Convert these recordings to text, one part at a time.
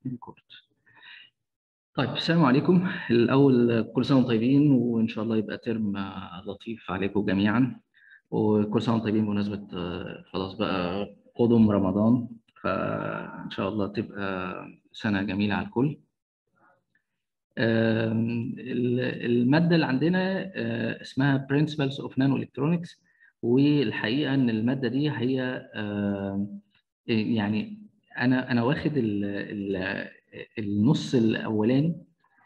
ريكورد طيب السلام عليكم الاول كل سنه وانتم طيبين وان شاء الله يبقى ترم لطيف عليكم جميعا وكل سنه وانتم طيبين بمناسبه خلاص بقى قدم رمضان فان شاء الله تبقى سنه جميله على الكل الماده اللي عندنا اسمها Principles of Nanoelectronics والحقيقه ان الماده دي هي يعني انا انا واخد ال ال النص الاولاني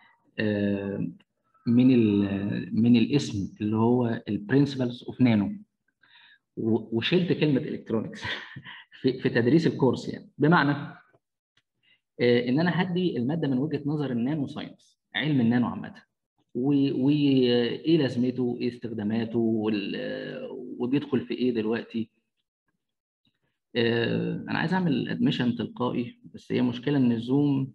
من من الاسم اللي هو البرنسبلز اوف نانو وشلت كلمه الكترونكس في, في تدريس الكورس يعني بمعنى ان انا هدي الماده من وجهه نظر النانو ساينس علم النانو عامه وايه لازمته وايه استخداماته وبيدخل في ايه دلوقتي انا عايز اعمل ادميشن تلقائي بس هي مشكله ان الزوم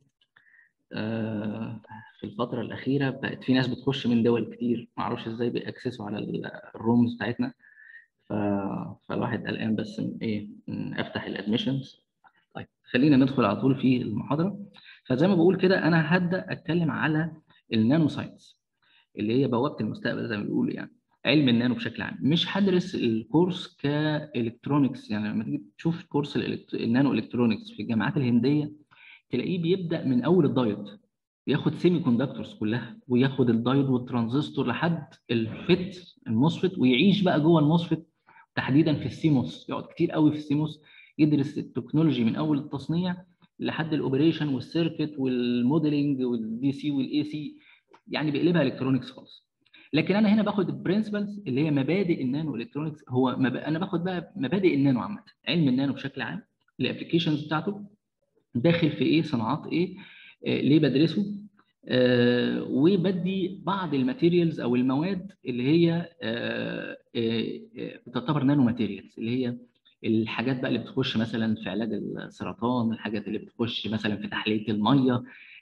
في الفتره الاخيره بقت في ناس بتخش من دول كتير ما اعرفش ازاي بيأكسسوا على الرومز بتاعتنا فالواحد قلقان بس من ايه افتح الادميشنز طيب خلينا ندخل على طول في المحاضره فزي ما بقول كده انا هبدا اتكلم على النانو ساينس اللي هي بوابه المستقبل زي ما بيقولوا يعني علم النانو بشكل عام مش هدرس الكورس كالكترونكس يعني لما تيجي تشوف كورس النانو الكترونكس في الجامعات الهنديه تلاقيه بيبدا من اول الدايود ياخد سيمي كوندكتورز كلها وياخد الدايود والترانزستور لحد الفيت الموسفيت ويعيش بقى جوه الموسفيت تحديدا في السيموس يقعد كتير قوي في السيموس يدرس التكنولوجي من اول التصنيع لحد الاوبريشن والسيركت والموديلنج والدي سي والاي سي يعني بيقلبها الكترونكس خالص لكن انا هنا باخد البرنسبلز اللي هي مبادئ النانو الكترونكس هو مب... انا باخد بقى مبادئ النانو عامه علم النانو بشكل عام الابلكيشنز بتاعته داخل في ايه صناعات ايه آه ليه بدرسه آه وبدي بعض الماتيريالز او المواد اللي هي آه آه بتعتبر نانو ماتيريالز اللي هي الحاجات بقى اللي بتخش مثلا في علاج السرطان الحاجات اللي بتخش مثلا في تحليه الميه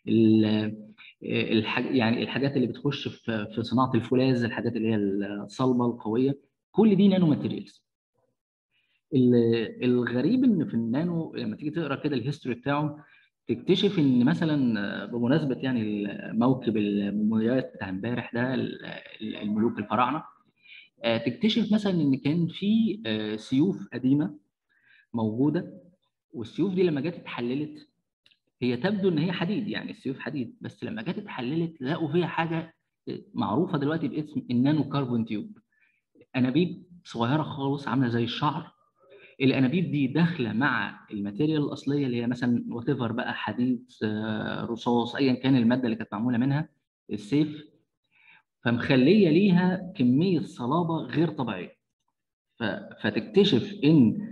الحاج يعني الحاجات اللي بتخش في في صناعه الفولاذ الحاجات اللي هي الصلبه القويه كل دي نانو ماتيريالز الغريب ان في النانو لما تيجي تقرا كده الهيستوري بتاعه تكتشف ان مثلا بمناسبه يعني الموكب المومياوات بتاع امبارح ده الملوك الفراعنه تكتشف مثلا ان كان في سيوف قديمه موجوده والسيوف دي لما جت اتحللت هي تبدو ان هي حديد يعني السيوف حديد بس لما جت اتحللت لقوا فيها حاجه معروفه دلوقتي باسم النانو كاربون تيوب انابيب صغيره خالص عامله زي الشعر الانابيب دي داخله مع الماتيريال الاصليه اللي هي مثلا وات بقى حديد رصاص ايا كان الماده اللي كانت معموله منها السيف فمخليه ليها كميه صلابه غير طبيعيه فتكتشف ان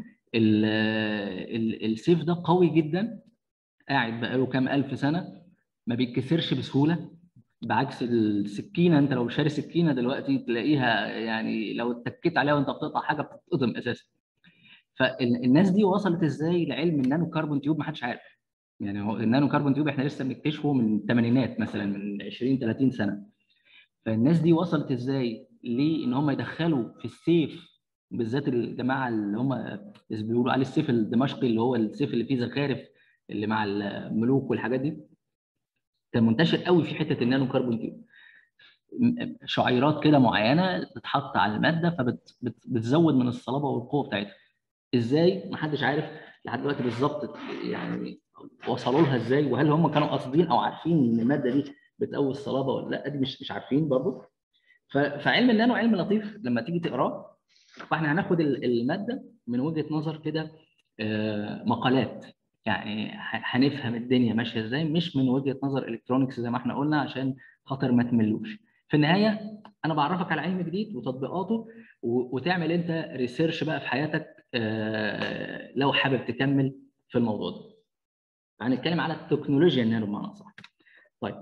السيف ده قوي جدا قاعد بقاله كام الف سنه ما بيتكسرش بسهوله بعكس السكينه انت لو شاري سكينه دلوقتي تلاقيها يعني لو اتكيت عليها وانت بتقطع حاجه بتتقطم اساسا فالناس دي وصلت ازاي لعلم النانو كاربون تيوب ما حدش عارف يعني هو النانو كاربون تيوب احنا لسه بنكتشفه من الثمانينات مثلا من 20 30 سنه فالناس دي وصلت ازاي ليه ان هم يدخلوا في السيف بالذات الجماعه اللي هم بيقولوا عليه السيف الدمشقي اللي هو السيف اللي فيه زخارف اللي مع الملوك والحاجات دي كان منتشر قوي في حته النانو كاربون تيوب شعيرات كده معينه بتتحط على الماده فبتزود من الصلابه والقوه بتاعتها ازاي محدش عارف لحد دلوقتي بالظبط يعني وصلوا لها ازاي وهل هم كانوا قاصدين او عارفين ان الماده دي بتقوي الصلابه ولا لا دي مش مش عارفين برضه فعلم النانو علم لطيف لما تيجي تقراه فاحنا هناخد الماده من وجهه نظر كده مقالات يعني هنفهم الدنيا ماشيه ازاي مش من وجهه نظر الكترونكس زي ما احنا قلنا عشان خاطر ما تملوش في النهايه انا بعرفك على علم جديد وتطبيقاته وتعمل انت ريسيرش بقى في حياتك لو حابب تكمل في الموضوع ده هنتكلم على التكنولوجيا النانو بمعنى صح طيب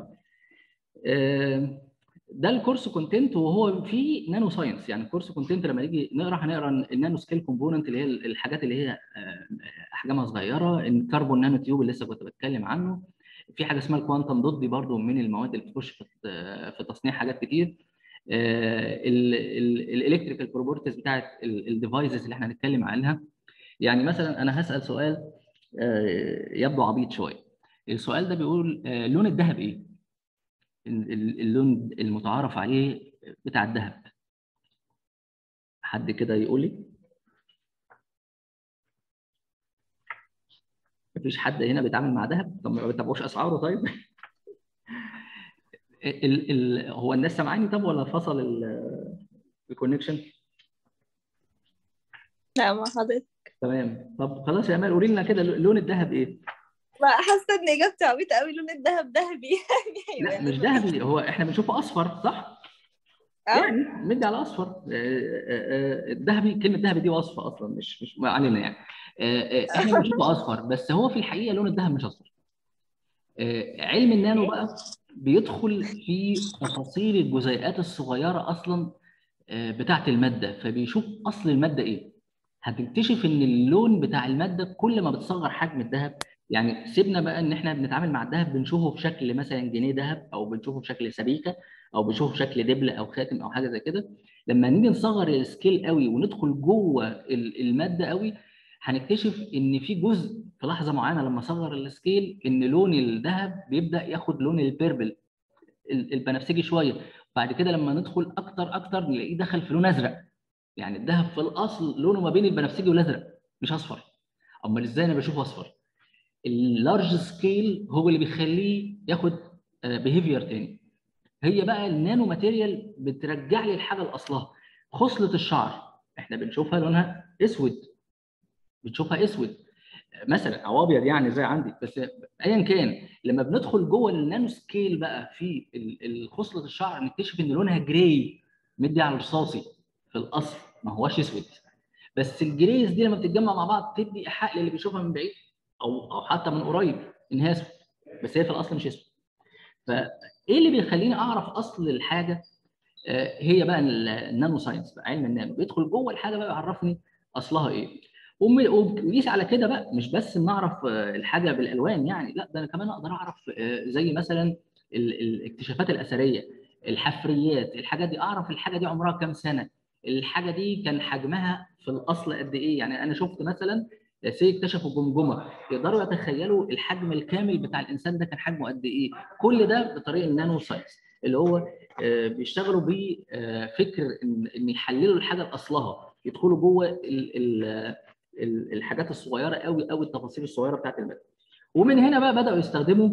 ده الكورس كونتنت وهو فيه نانو ساينس يعني الكورس كونتنت لما نيجي نقرا هنقرا النانو سكيل كومبوننت اللي هي الحاجات اللي هي احجامها صغيره الكربون نانو تيوب اللي لسه كنت بتكلم عنه في حاجه اسمها الكوانتم دوت دي برضو من المواد اللي بتخش في في تصنيع حاجات كتير الالكتريكال بروبرتيز بتاعت الديفايسز اللي احنا هنتكلم عنها يعني مثلا انا هسال سؤال يبدو عبيط شويه السؤال ده بيقول آه، لون الذهب ايه ال- ال- اللون المتعارف عليه بتاع الذهب حد كده يقول لي مفيش حد هنا بيتعامل مع ذهب طب ما بتتابعوش اسعاره طيب ال ال هو الناس سامعاني طب ولا فصل الكونكشن لا ما حضرتك تمام طب خلاص يا امال قولي لنا كده لون الذهب ايه ما حاسه ان اجابتي عبيطه قوي لون الذهب ذهبي لا يعني مش ذهبي هو احنا بنشوفه اصفر صح اه يعني مدي على اصفر آه، آه، آه، الذهبي كلمه ذهبي دي وصفه اصلا مش مش ما علينا يعني آه، آه، احنا بنشوفه اصفر بس هو في الحقيقه لون الذهب مش اصفر آه، علم النانو بقى بيدخل في تفاصيل الجزيئات الصغيره اصلا آه، بتاعه الماده فبيشوف اصل الماده ايه هتكتشف ان اللون بتاع الماده كل ما بتصغر حجم الذهب يعني سيبنا بقى ان احنا بنتعامل مع الذهب بنشوفه في شكل مثلا جنيه ذهب او بنشوفه في شكل سبيكه او بنشوفه في شكل دبله او خاتم او حاجه زي كده لما نيجي نصغر السكيل قوي وندخل جوه ال- الماده قوي هنكتشف ان في جزء في لحظه معينه لما اصغر السكيل ان لون الذهب بيبدا ياخد لون البيربل ال- البنفسجي شويه بعد كده لما ندخل اكتر اكتر نلاقيه دخل في لون ازرق يعني الذهب في الاصل لونه ما بين البنفسجي والازرق مش اصفر امال ازاي انا بشوفه اصفر اللارج سكيل هو اللي بيخليه ياخد بيهيفير تاني هي بقى النانو ماتيريال بترجع لي الحاجه لاصلها خصله الشعر احنا بنشوفها لونها اسود بتشوفها اسود مثلا او ابيض يعني زي عندي بس ايا كان لما بندخل جوه النانو سكيل بقى في ال- ال- خصله الشعر نكتشف ان لونها جراي مدي على الرصاصي في الاصل ما هوش اسود بس الجريز دي لما بتتجمع مع بعض تدي ايحاء للي بيشوفها من بعيد او او حتى من قريب ان هي اسود بس هي في الاصل مش اسود فايه اللي بيخليني اعرف اصل الحاجه آه، هي بقى ال- النانو ساينس بقى علم النانو بيدخل جوه الحاجه بقى يعرفني اصلها ايه وم- وقيس على كده بقى مش بس ان اعرف آه، الحاجه بالالوان يعني لا ده انا كمان اقدر اعرف آه، زي مثلا ال- الاكتشافات الاثريه الحفريات الحاجات دي اعرف الحاجه دي عمرها كام سنه الحاجه دي كان حجمها في الاصل قد ايه يعني انا شفت مثلا سي اكتشفوا جمجمه يقدروا يتخيلوا الحجم الكامل بتاع الانسان ده كان حجمه قد ايه كل ده بطريقه النانو ساينس اللي هو آه، بيشتغلوا بفكر ان ان يحللوا الحاجه لاصلها يدخلوا جوه ال- ال- ال- الحاجات الصغيره قوي قوي التفاصيل الصغيره بتاعت الماده ومن هنا بقى بداوا يستخدموا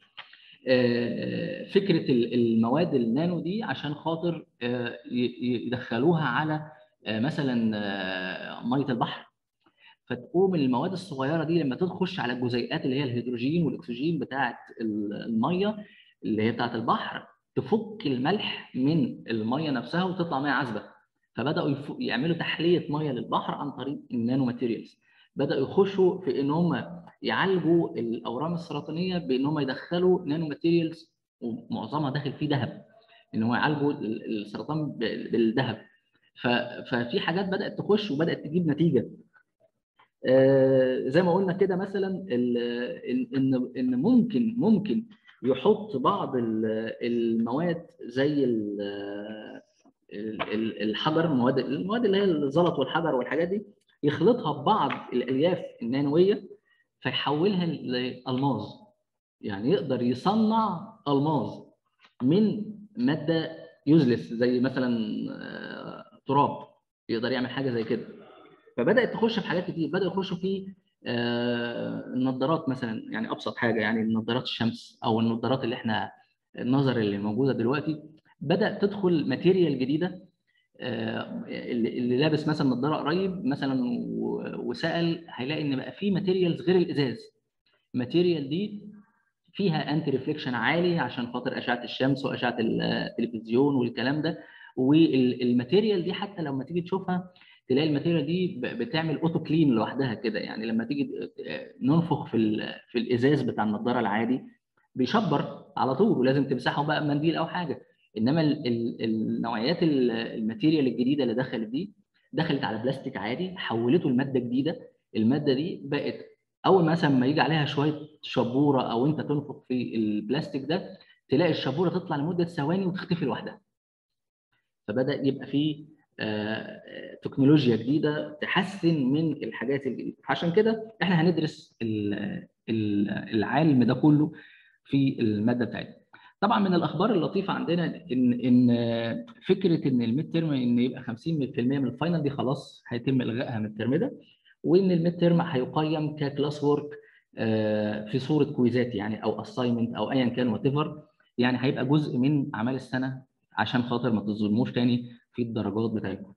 آه، فكره ال- المواد النانو دي عشان خاطر آه، ي- ي- يدخلوها على آه، مثلا آه، ميه البحر فتقوم المواد الصغيره دي لما تخش على الجزيئات اللي هي الهيدروجين والاكسجين بتاعه الميه اللي هي بتاعه البحر تفك الملح من الميه نفسها وتطلع ميه عذبه فبداوا يف- يعملوا تحليه ميه للبحر عن طريق النانو ماتيريالز بداوا يخشوا في ان هم يعالجوا الاورام السرطانيه بان هم يدخلوا نانو ماتيريالز ومعظمها داخل فيه ذهب ان هو يعالجوا ال- السرطان ب- بالذهب ف- ففي حاجات بدات تخش وبدات تجيب نتيجه آه، زي ما قلنا كده مثلا ال- ان ان إن ممكن ممكن يحط بعض ال- المواد زي ال- ال- ال- الحجر المواد المواد اللي هي الزلط والحجر والحاجات دي يخلطها ببعض الالياف النانويه فيحولها لالماظ يعني يقدر يصنع الماظ من ماده يوزلس زي مثلا آه، تراب يقدر يعمل حاجه زي كده فبدات تخش في حاجات كتير بداوا يخشوا في آه، النظارات مثلا يعني ابسط حاجه يعني نظارات الشمس او النظارات اللي احنا النظر اللي موجوده دلوقتي بدا تدخل ماتيريال جديده آه، اللي اللي لابس مثلا نظاره قريب مثلا و- وسال هيلاقي ان بقى في ماتيريالز غير الازاز الماتيريال دي فيها انتي ريفليكشن عالي عشان خاطر اشعه الشمس واشعه التلفزيون والكلام ده والماتيريال دي حتى لما تيجي تشوفها تلاقي الماتيريال دي ب- بتعمل اوتو كلين لوحدها كده يعني لما تيجي ننفخ في ال- في الازاز بتاع النضاره العادي بيشبر على طول ولازم تمسحه بقى بمنديل او حاجه انما ال- ال- النوعيات ال- الماتيريال الجديده اللي دخلت دي دخلت على بلاستيك عادي حولته لماده جديده الماده دي بقت اول مثلا ما يجي عليها شويه شبوره او انت تنفخ في البلاستيك ده تلاقي الشبوره تطلع لمده ثواني وتختفي لوحدها فبدا يبقى فيه آه، تكنولوجيا جديده تحسن من الحاجات الجديده عشان كده احنا هندرس ال- العالم ده كله في الماده بتاعتنا طبعا من الاخبار اللطيفه عندنا ان ان فكره ان الميد ترم ان يبقى 50% من الفاينل دي خلاص هيتم الغائها من الترم ده وان الميد ترم هيقيم ككلاس وورك في صوره كويزات يعني او اساينمنت او ايا كان وات يعني هيبقى جزء من اعمال السنه عشان خاطر ما تظلموش تاني في الدرجات بتاعتكم.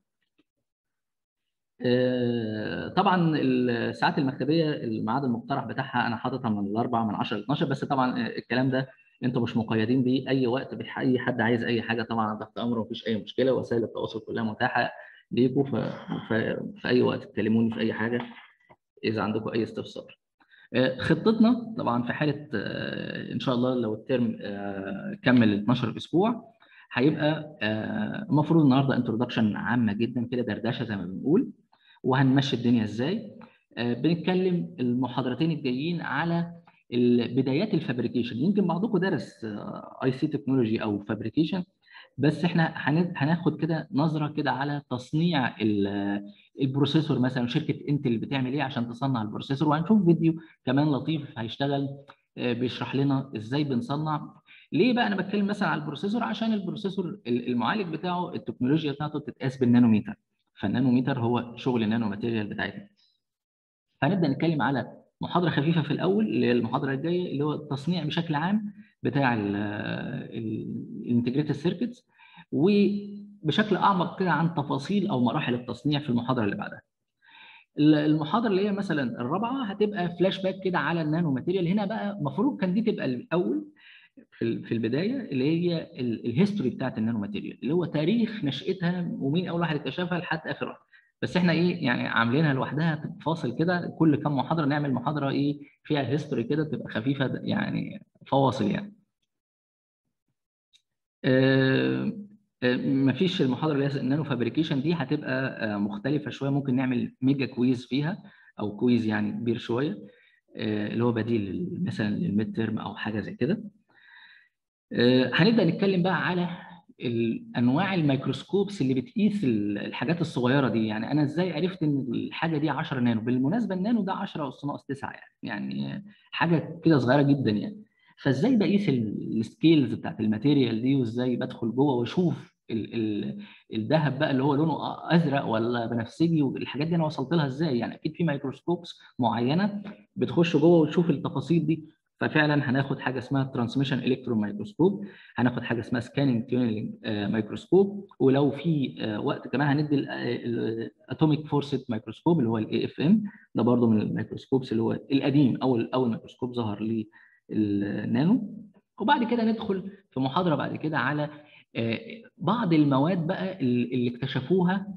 طبعا الساعات المكتبيه الميعاد المقترح بتاعها انا حاططها من الاربعه من 10 ل 12 بس طبعا الكلام ده انتم مش مقيدين بيه اي وقت اي حد عايز اي حاجه طبعا تحت امره مفيش اي مشكله وسائل التواصل كلها متاحه ليكم ف... ف... في اي وقت تكلموني في اي حاجه اذا عندكم اي استفسار. خطتنا طبعا في حاله ان شاء الله لو الترم كمل 12 اسبوع هيبقى المفروض النهارده انترودكشن عامه جدا كده دردشه زي ما بنقول وهنمشي الدنيا ازاي بنتكلم المحاضرتين الجايين على بدايات الفابريكيشن يمكن بعضكم درس اي سي تكنولوجي او فابريكيشن بس احنا هناخد كده نظره كده على تصنيع البروسيسور مثلا شركه انتل بتعمل ايه عشان تصنع البروسيسور وهنشوف فيديو كمان لطيف هيشتغل بيشرح لنا ازاي بنصنع ليه بقى انا بتكلم مثلا على البروسيسور عشان البروسيسور المعالج بتاعه التكنولوجيا بتاعته بتتقاس بالنانوميتر فالنانوميتر هو شغل النانو ماتيريال بتاعتنا هنبدا نتكلم على محاضره خفيفه في الاول اللي هي المحاضره الجايه اللي هو التصنيع بشكل عام بتاع الانتجريتد سيركتس وبشكل اعمق كده عن تفاصيل او مراحل التصنيع في المحاضره اللي بعدها المحاضره اللي هي مثلا الرابعه هتبقى فلاش باك كده على النانو ماتيريال هنا بقى المفروض كان دي تبقى الاول في في البدايه اللي هي الهيستوري بتاعت النانو ماتيريال اللي هو تاريخ نشاتها ومين اول واحد اكتشفها لحد اخر واحد بس احنا ايه يعني عاملينها لوحدها فاصل كده كل كام محاضره نعمل محاضره ايه فيها هيستوري كده تبقى خفيفه يعني فواصل يعني آه مفيش المحاضره اللي هي النانو فابريكيشن دي هتبقى مختلفه شويه ممكن نعمل ميجا كويز فيها او كويز يعني كبير شويه اللي هو بديل مثلا للميد ترم او حاجه زي كده هنبدا نتكلم بقى على انواع الميكروسكوبس اللي بتقيس الحاجات الصغيره دي يعني انا ازاي عرفت ان الحاجه دي 10 نانو بالمناسبه النانو ده 10 اس ناقص 9 يعني يعني حاجه كده صغيره جدا يعني فازاي بقيس السكيلز بتاعت الماتيريال دي وازاي بدخل جوه واشوف الذهب بقى اللي هو لونه ازرق ولا بنفسجي والحاجات دي انا وصلت لها ازاي يعني اكيد في ميكروسكوبس معينه بتخش جوه وتشوف التفاصيل دي ففعلا هناخد حاجه اسمها ترانسميشن الكترون مايكروسكوب هناخد حاجه اسمها سكاننج تيونينج مايكروسكوب ولو في وقت كمان هندي الاتوميك فورسيت مايكروسكوب اللي هو الاي اف ام ده برضه من الميكروسكوبس اللي هو القديم اول اول ميكروسكوب ظهر للنانو وبعد كده ندخل في محاضره بعد كده على بعض المواد بقى اللي اكتشفوها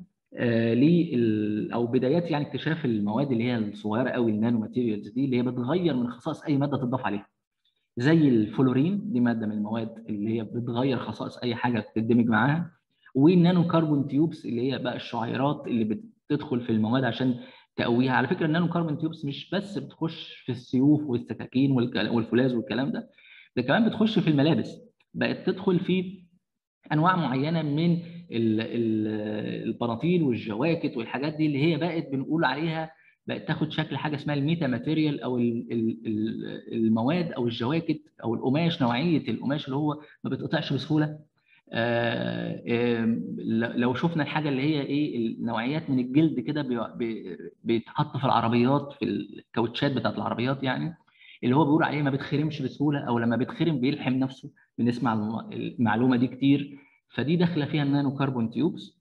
لل او بدايات يعني اكتشاف المواد اللي هي الصغيره قوي النانو ماتيريالز دي اللي هي بتغير من خصائص اي ماده تضاف عليها زي الفلورين دي ماده من المواد اللي هي بتغير خصائص اي حاجه بتندمج معاها والنانو كربون تيوبس اللي هي بقى الشعيرات اللي بتدخل في المواد عشان تقويها على فكره النانو كربون تيوبس مش بس بتخش في السيوف والسكاكين والفولاذ والكلام ده ده كمان بتخش في الملابس بقت تدخل في انواع معينه من ال ال البناطيل والجواكت والحاجات دي اللي هي بقت بنقول عليها بقت تاخد شكل حاجه اسمها الميتا ماتيريال او ال ال المواد او الجواكت او القماش نوعيه القماش اللي هو ما بيتقطعش بسهوله آآ آآ لو شفنا الحاجه اللي هي ايه النوعيات من الجلد كده بيتحط في العربيات في الكاوتشات بتاعت العربيات يعني اللي هو بيقول عليه ما بيتخرمش بسهوله او لما بيتخرم بيلحم نفسه بنسمع المعلومه دي كتير فدي داخله فيها النانو كربون تيوبس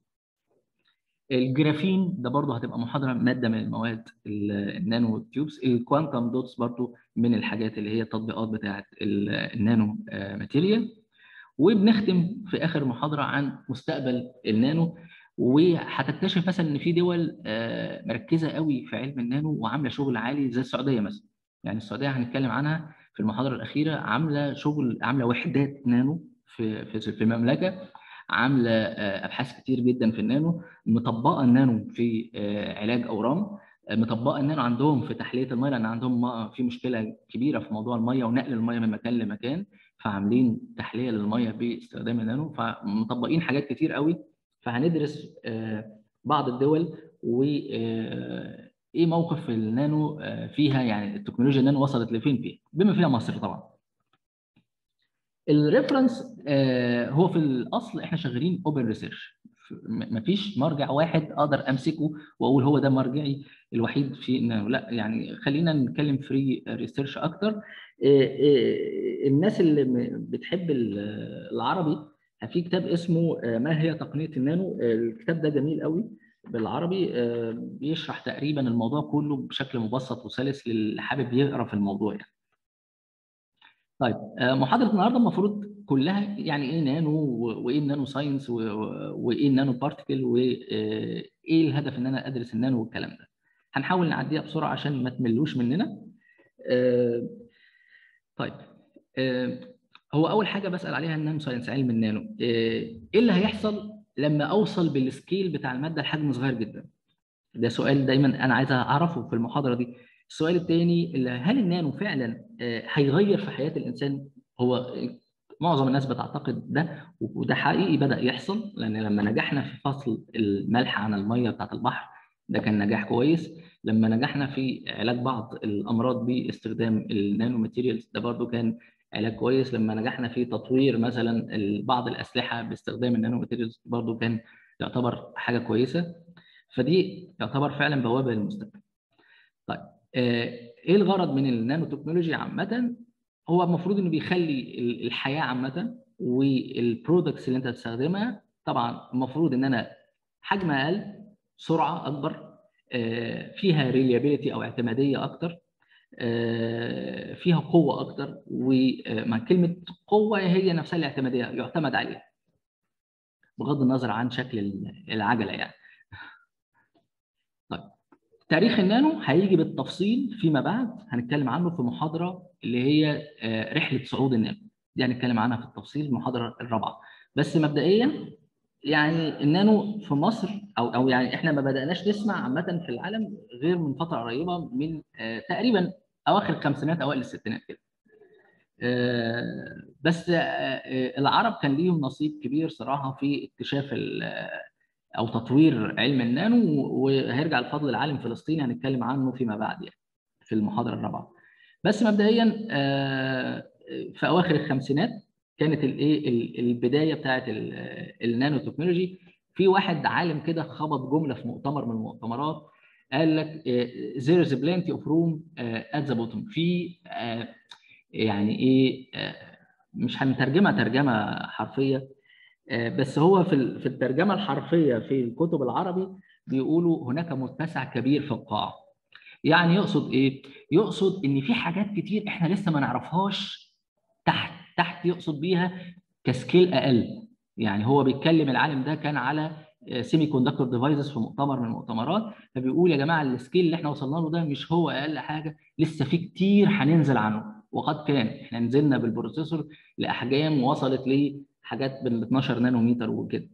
الجرافين ده برضه هتبقى محاضره ماده من المواد النانو تيوبس الكوانتم دوتس برضه من الحاجات اللي هي التطبيقات بتاعه النانو ماتيريال وبنختم في اخر محاضره عن مستقبل النانو وهتكتشف مثلا ان في دول مركزه قوي في علم النانو وعامله شغل عالي زي السعوديه مثلا يعني السعوديه هنتكلم عنها في المحاضره الاخيره عامله شغل عامله وحدات نانو في في في المملكه عامله ابحاث كتير جدا في النانو مطبقه النانو في علاج اورام مطبقه النانو عندهم في تحليه الميه لان عندهم في مشكله كبيره في موضوع الميه ونقل الميه من مكان لمكان فعاملين تحليه للميه باستخدام النانو فمطبقين حاجات كتير قوي فهندرس بعض الدول و ايه موقف النانو آه، فيها يعني التكنولوجيا النانو وصلت لفين فيها بما فيها مصر طبعا الريفرنس آه، هو في الاصل احنا شغالين اوبن ريسيرش مفيش مرجع واحد اقدر امسكه واقول هو ده مرجعي الوحيد في النانو لا يعني خلينا نتكلم فري ريسيرش اكتر آه، آه، الناس اللي م- بتحب ال- العربي في كتاب اسمه آه، ما هي تقنيه النانو آه، الكتاب ده جميل قوي بالعربي آه، بيشرح تقريبا الموضوع كله بشكل مبسط وسلس للي حابب يقرا في الموضوع يعني. طيب آه، محاضره النهارده المفروض كلها يعني ايه نانو و- وايه النانو ساينس و- و- وايه النانو بارتكل وايه الهدف ان انا ادرس النانو والكلام ده. هنحاول نعديها بسرعه عشان ما تملوش مننا. آه، طيب آه، هو اول حاجه بسال عليها النانو ساينس علم النانو آه، ايه اللي هيحصل لما اوصل بالسكيل بتاع الماده لحجم صغير جدا ده سؤال دايما انا عايز اعرفه في المحاضره دي السؤال الثاني هل النانو فعلا آه، هيغير في حياه الانسان هو معظم الناس بتعتقد ده وده حقيقي بدا يحصل لان لما نجحنا في فصل الملح عن الميه بتاعت البحر ده كان نجاح كويس لما نجحنا في علاج بعض الامراض باستخدام النانو ماتيريالز ده برضو كان علاج كويس لما نجحنا في تطوير مثلا ال- بعض الاسلحه باستخدام النانو ماتيريالز برضو كان يعتبر حاجه كويسه فدي يعتبر فعلا بوابه للمستقبل. طيب آه، ايه الغرض من النانو تكنولوجي عامه؟ هو المفروض انه بيخلي ال- الحياه عامه والبرودكتس اللي انت هتستخدمها طبعا المفروض ان انا حجم اقل سرعه اكبر آه، فيها ريليابيليتي او اعتماديه اكتر آه، فيها قوه اكتر ومع كلمه قوه هي نفسها الاعتماديه يعتمد عليها بغض النظر عن شكل العجله يعني طيب تاريخ النانو هيجي بالتفصيل فيما بعد هنتكلم عنه في محاضره اللي هي آه، رحله صعود النانو دي هنتكلم عنها في التفصيل المحاضره الرابعه بس مبدئيا يعني النانو في مصر او او يعني احنا ما بداناش نسمع عامه في العالم غير من فتره قريبه من آه، تقريبا اواخر الخمسينات اوائل الستينات كده آه، بس آه، آه، العرب كان ليهم نصيب كبير صراحه في اكتشاف ال- او تطوير علم النانو وهيرجع الفضل العالم فلسطيني هنتكلم عنه فيما بعد يعني في المحاضره الرابعه بس مبدئيا آه، في اواخر الخمسينات كانت الايه ال- البدايه بتاعت ال- النانو تكنولوجي في واحد عالم كده خبط جمله في مؤتمر من المؤتمرات قال لك آه، there is plenty of room آه، at the bottom في آه، يعني ايه آه، مش هنترجمها ترجمه حرفيه آه، بس هو في ال- في الترجمه الحرفيه في الكتب العربي بيقولوا هناك متسع كبير في القاع يعني يقصد ايه يقصد ان في حاجات كتير احنا لسه ما نعرفهاش تحت تحت يقصد بيها كسكيل اقل يعني هو بيتكلم العالم ده كان على سيمي كوندكتور ديفايسز في مؤتمر من المؤتمرات فبيقول يا جماعه السكيل اللي احنا وصلنا له ده مش هو اقل حاجه لسه في كتير هننزل عنه وقد كان احنا نزلنا بالبروسيسور لاحجام وصلت لحاجات بال 12 نانومتر وكده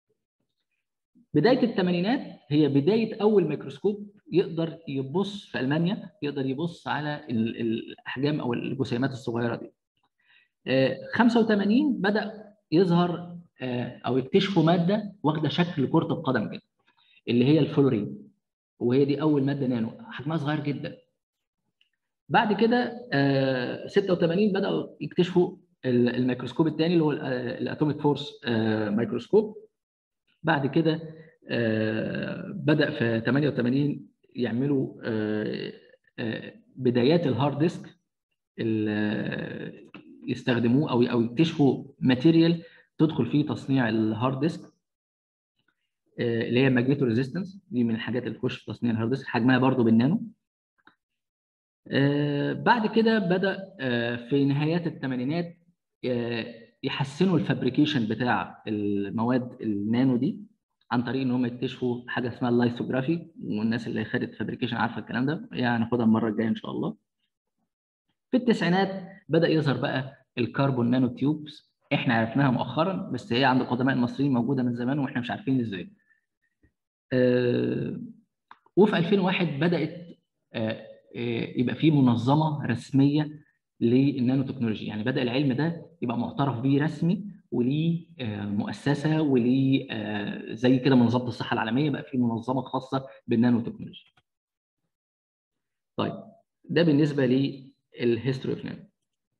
بدايه الثمانينات هي بدايه اول ميكروسكوب يقدر يبص في المانيا يقدر يبص على ال- الاحجام او الجسيمات الصغيره دي آه، 85 بدا يظهر آه، او يكتشفوا ماده واخده شكل كره القدم كده اللي هي الفلورين وهي دي اول ماده نانو حجمها صغير جدا بعد كده آه، 86 بداوا يكتشفوا ال- الميكروسكوب الثاني اللي هو ال- آه، الاتوميك فورس آه، ميكروسكوب بعد كده آه، بدا في 88 يعملوا آه، آه، بدايات الهارد ديسك ال- يستخدموه او او يكتشفوا ماتيريال تدخل في تصنيع الهارد ديسك آه، اللي هي ماجنيتو ريزيستنس دي من الحاجات اللي تخش في تصنيع الهارد ديسك حجمها برضو بالنانو آه، بعد كده بدا آه، في نهايات الثمانينات يحسنوا الفابريكيشن بتاع المواد النانو دي عن طريق ان هم يكتشفوا حاجه اسمها اللايثوجرافي والناس اللي خدت فابريكيشن عارفه الكلام ده يعني هناخدها المره الجايه ان شاء الله في التسعينات بدا يظهر بقى الكربون نانو تيوبس احنا عرفناها مؤخرا بس هي عند القدماء المصريين موجوده من زمان واحنا مش عارفين ازاي آه، وفي 2001 بدات آه، آه، يبقى في منظمه رسميه للنانو تكنولوجي يعني بدا العلم ده يبقى معترف بيه رسمي وليه آه، مؤسسه وليه آه، زي كده منظمه الصحه العالميه بقى في منظمه خاصه بالنانو تكنولوجي طيب ده بالنسبه للهيستوري اوف نانو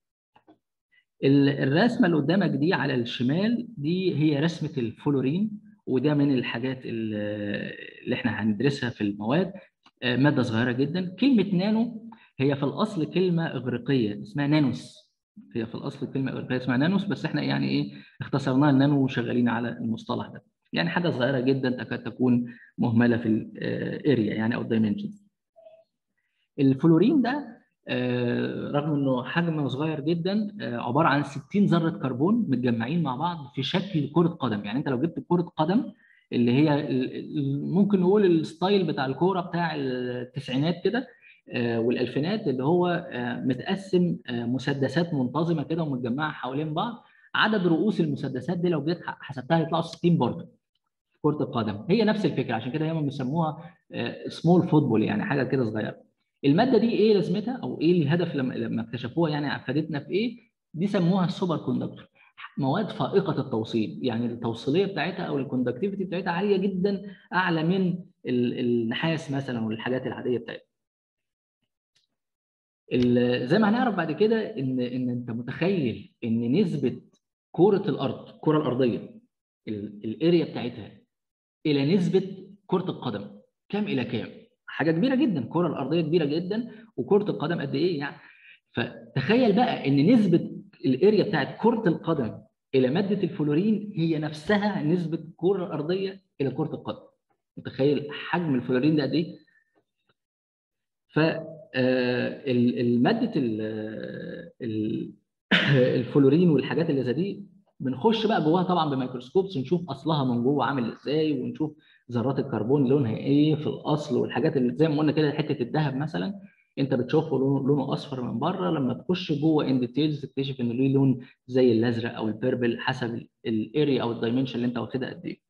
الرسمه اللي قدامك دي على الشمال دي هي رسمه الفلورين وده من الحاجات اللي احنا هندرسها في المواد ماده صغيره جدا كلمه نانو هي في الاصل كلمه اغريقيه اسمها نانوس هي في الاصل كلمه اغريقيه اسمها نانوس بس احنا يعني ايه اختصرناها النانو وشغالين على المصطلح ده يعني حاجه صغيره جدا تكاد تكون مهمله في الاريا يعني او الدايمنشنز الفلورين ده رغم انه حجمه صغير جدا عباره عن 60 ذره كربون متجمعين مع بعض في شكل كره قدم يعني انت لو جبت كره قدم اللي هي ممكن نقول الستايل بتاع الكوره بتاع التسعينات كده والالفينات اللي هو متقسم مسدسات منتظمه كده ومتجمعه حوالين بعض عدد رؤوس المسدسات دي لو جيت حسبتها يطلعوا 60 برضه في كره القدم هي نفس الفكره عشان كده هم بيسموها سمول فوتبول يعني حاجه كده صغيره الماده دي ايه لازمتها او ايه الهدف لما لما اكتشفوها يعني فادتنا في ايه دي سموها السوبر كوندكتور مواد فائقه التوصيل يعني التوصيليه بتاعتها او الكوندكتيفيتي بتاعتها عاليه جدا اعلى من النحاس مثلا والحاجات العاديه بتاعتها زي ما هنعرف بعد كده ان ان انت متخيل ان نسبه كره الارض الكره الارضيه الاريا بتاعتها الى نسبه كره القدم كام الى كام حاجه كبيره جدا الكره الارضيه كبيره جدا وكره القدم قد ايه يعني فتخيل بقى ان نسبه الاريا بتاعت كره القدم الى ماده الفلورين هي نفسها نسبه الكره الارضيه الى كره القدم متخيل حجم الفلورين ده قد ايه ف الماده الفلورين والحاجات اللي زي دي بنخش بقى جواها طبعا بميكروسكوبس نشوف اصلها من جوه عامل ازاي ونشوف ذرات الكربون لونها ايه في الاصل والحاجات اللي زي ما قلنا كده حته الذهب مثلا انت بتشوفه لونه اصفر من بره لما تخش جوه ان ديتيلز تكتشف ان له لون زي الازرق او البيربل حسب الاريا او الدايمنشن اللي انت واخدها قد ايه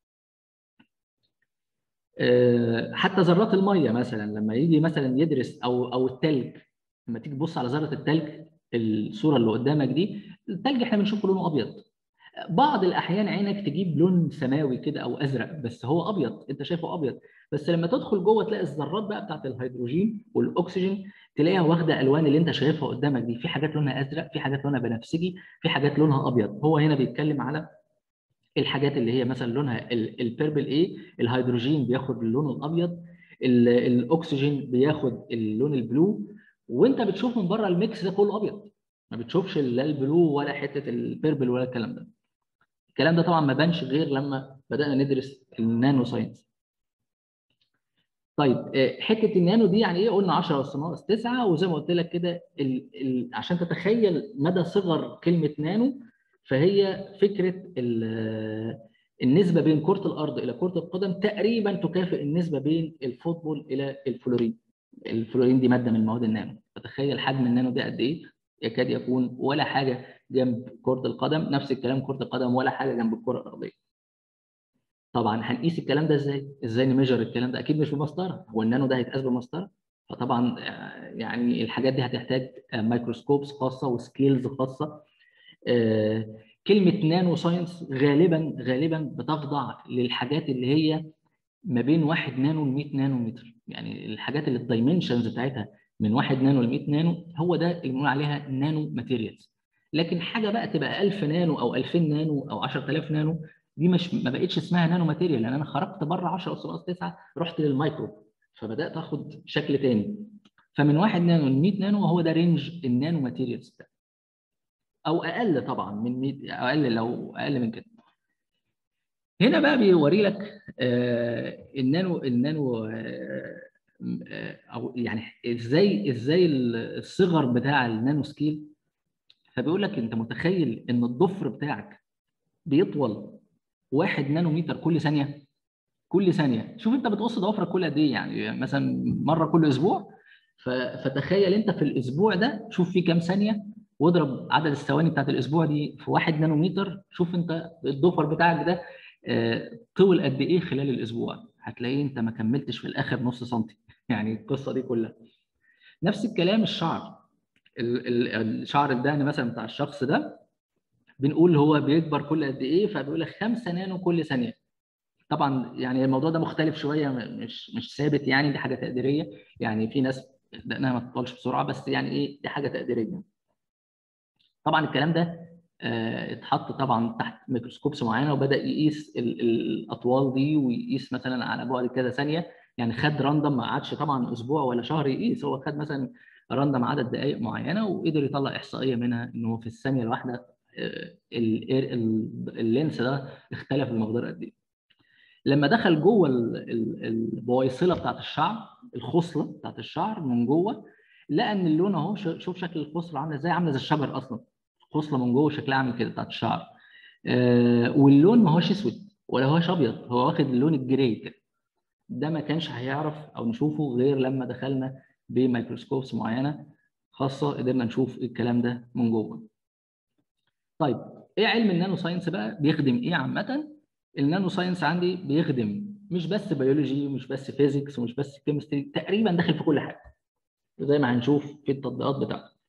حتى ذرات الميه مثلا لما يجي مثلا يدرس او او الثلج لما تيجي تبص على ذره الثلج الصوره اللي قدامك دي الثلج احنا بنشوفه لونه ابيض بعض الاحيان عينك تجيب لون سماوي كده او ازرق بس هو ابيض انت شايفه ابيض بس لما تدخل جوه تلاقي الذرات بقى بتاعت الهيدروجين والاكسجين تلاقيها واخده الوان اللي انت شايفها قدامك دي في حاجات لونها ازرق في حاجات لونها بنفسجي في حاجات لونها ابيض هو هنا بيتكلم على الحاجات اللي هي مثلا لونها البيربل ايه الهيدروجين بياخد اللون الابيض الاكسجين بياخد اللون البلو وانت بتشوف من بره الميكس ده كله ابيض ما بتشوفش لا البلو ولا حته البيربل ولا الكلام ده الكلام ده طبعا ما بانش غير لما بدانا ندرس النانو ساينس طيب حته النانو دي يعني ايه قلنا 10 اس ناقص 9 وزي ما قلت لك كده ال... ال... عشان تتخيل مدى صغر كلمه نانو فهي فكره ال... النسبه بين كره الارض الى كره القدم تقريبا تكافئ النسبه بين الفوتبول الى الفلورين الفلورين دي ماده من مواد النانو فتخيل حجم النانو ده قد ايه يكاد يكون ولا حاجه جنب كره القدم نفس الكلام كره القدم ولا حاجه جنب الكره الارضيه طبعا هنقيس الكلام ده ازاي ازاي نميجر الكلام ده اكيد مش بمسطره هو النانو ده هيتقاس بمسطره فطبعا يعني الحاجات دي هتحتاج مايكروسكوبس خاصه وسكيلز خاصه كلمه نانو ساينس غالبا غالبا بتخضع للحاجات اللي هي ما بين 1 نانو ل 100 نانو متر يعني الحاجات اللي الدايمنشنز بتاعتها من 1 نانو ل 100 نانو هو ده اللي بنقول عليها نانو ماتيريالز لكن حاجه بقى تبقى 1000 نانو او 2000 نانو او 10000 نانو دي مش ما بقتش اسمها نانو ماتيريال لان انا خرجت بره 10 اس ناقص 9 رحت للمايكرو فبدات اخد شكل تاني فمن 1 نانو ل 100 نانو هو ده رينج النانو ماتيريالز ده او اقل طبعا من 100 اقل لو اقل من كده هنا بقى بيوري لك آه النانو النانو آه او يعني ازاي ازاي الصغر بتاع النانو سكيل فبيقول لك انت متخيل ان الضفر بتاعك بيطول 1 نانومتر كل ثانيه كل ثانيه شوف انت بتقص ضوافرك كل قد ايه يعني مثلا مره كل اسبوع فتخيل انت في الاسبوع ده شوف فيه كام ثانيه واضرب عدد الثواني بتاعت الاسبوع دي في 1 نانومتر شوف انت الضفر بتاعك ده طول قد ايه خلال الاسبوع هتلاقيه انت ما كملتش في الاخر نص سنتي يعني القصه دي كلها نفس الكلام الشعر الشعر الدهن مثلا بتاع الشخص ده بنقول هو بيكبر كل قد ايه فبيقول لك 5 نانو كل ثانيه طبعا يعني الموضوع ده مختلف شويه مش مش ثابت يعني دي حاجه تقديريه يعني في ناس لانها ما تطولش بسرعه بس يعني ايه دي حاجه تقديريه طبعا الكلام ده آه، اتحط طبعا تحت ميكروسكوبس معينه وبدا يقيس ال- الاطوال دي ويقيس مثلا على بعد كذا ثانيه يعني خد راندم ما قعدش طبعا اسبوع ولا شهر يقيس هو خد مثلا راندم عدد دقائق معينه وقدر يطلع احصائيه منها ان هو في الثانيه الواحده آه، ال- ال- اللينس ده اختلف بمقدار قد ايه لما دخل جوه ال- ال- البويصله بتاعت الشعر الخصله بتاعت الشعر من جوه لقى ان اللون اهو ش- شوف شكل الخصله عامله ازاي عامله زي الشجر اصلا الخصله من جوه شكلها عامل كده بتاعت الشعر آه واللون ما هوش اسود ولا هوش ابيض هو واخد اللون الجراي كده ده ما كانش هيعرف او نشوفه غير لما دخلنا بميكروسكوبس معينه خاصه قدرنا نشوف الكلام ده من جوه طيب ايه علم النانو ساينس بقى بيخدم ايه عامه النانو ساينس عندي بيخدم مش بس بيولوجي ومش بس فيزيكس ومش بس كيمستري تقريبا داخل في كل حاجه زي ما هنشوف في التطبيقات بتاعته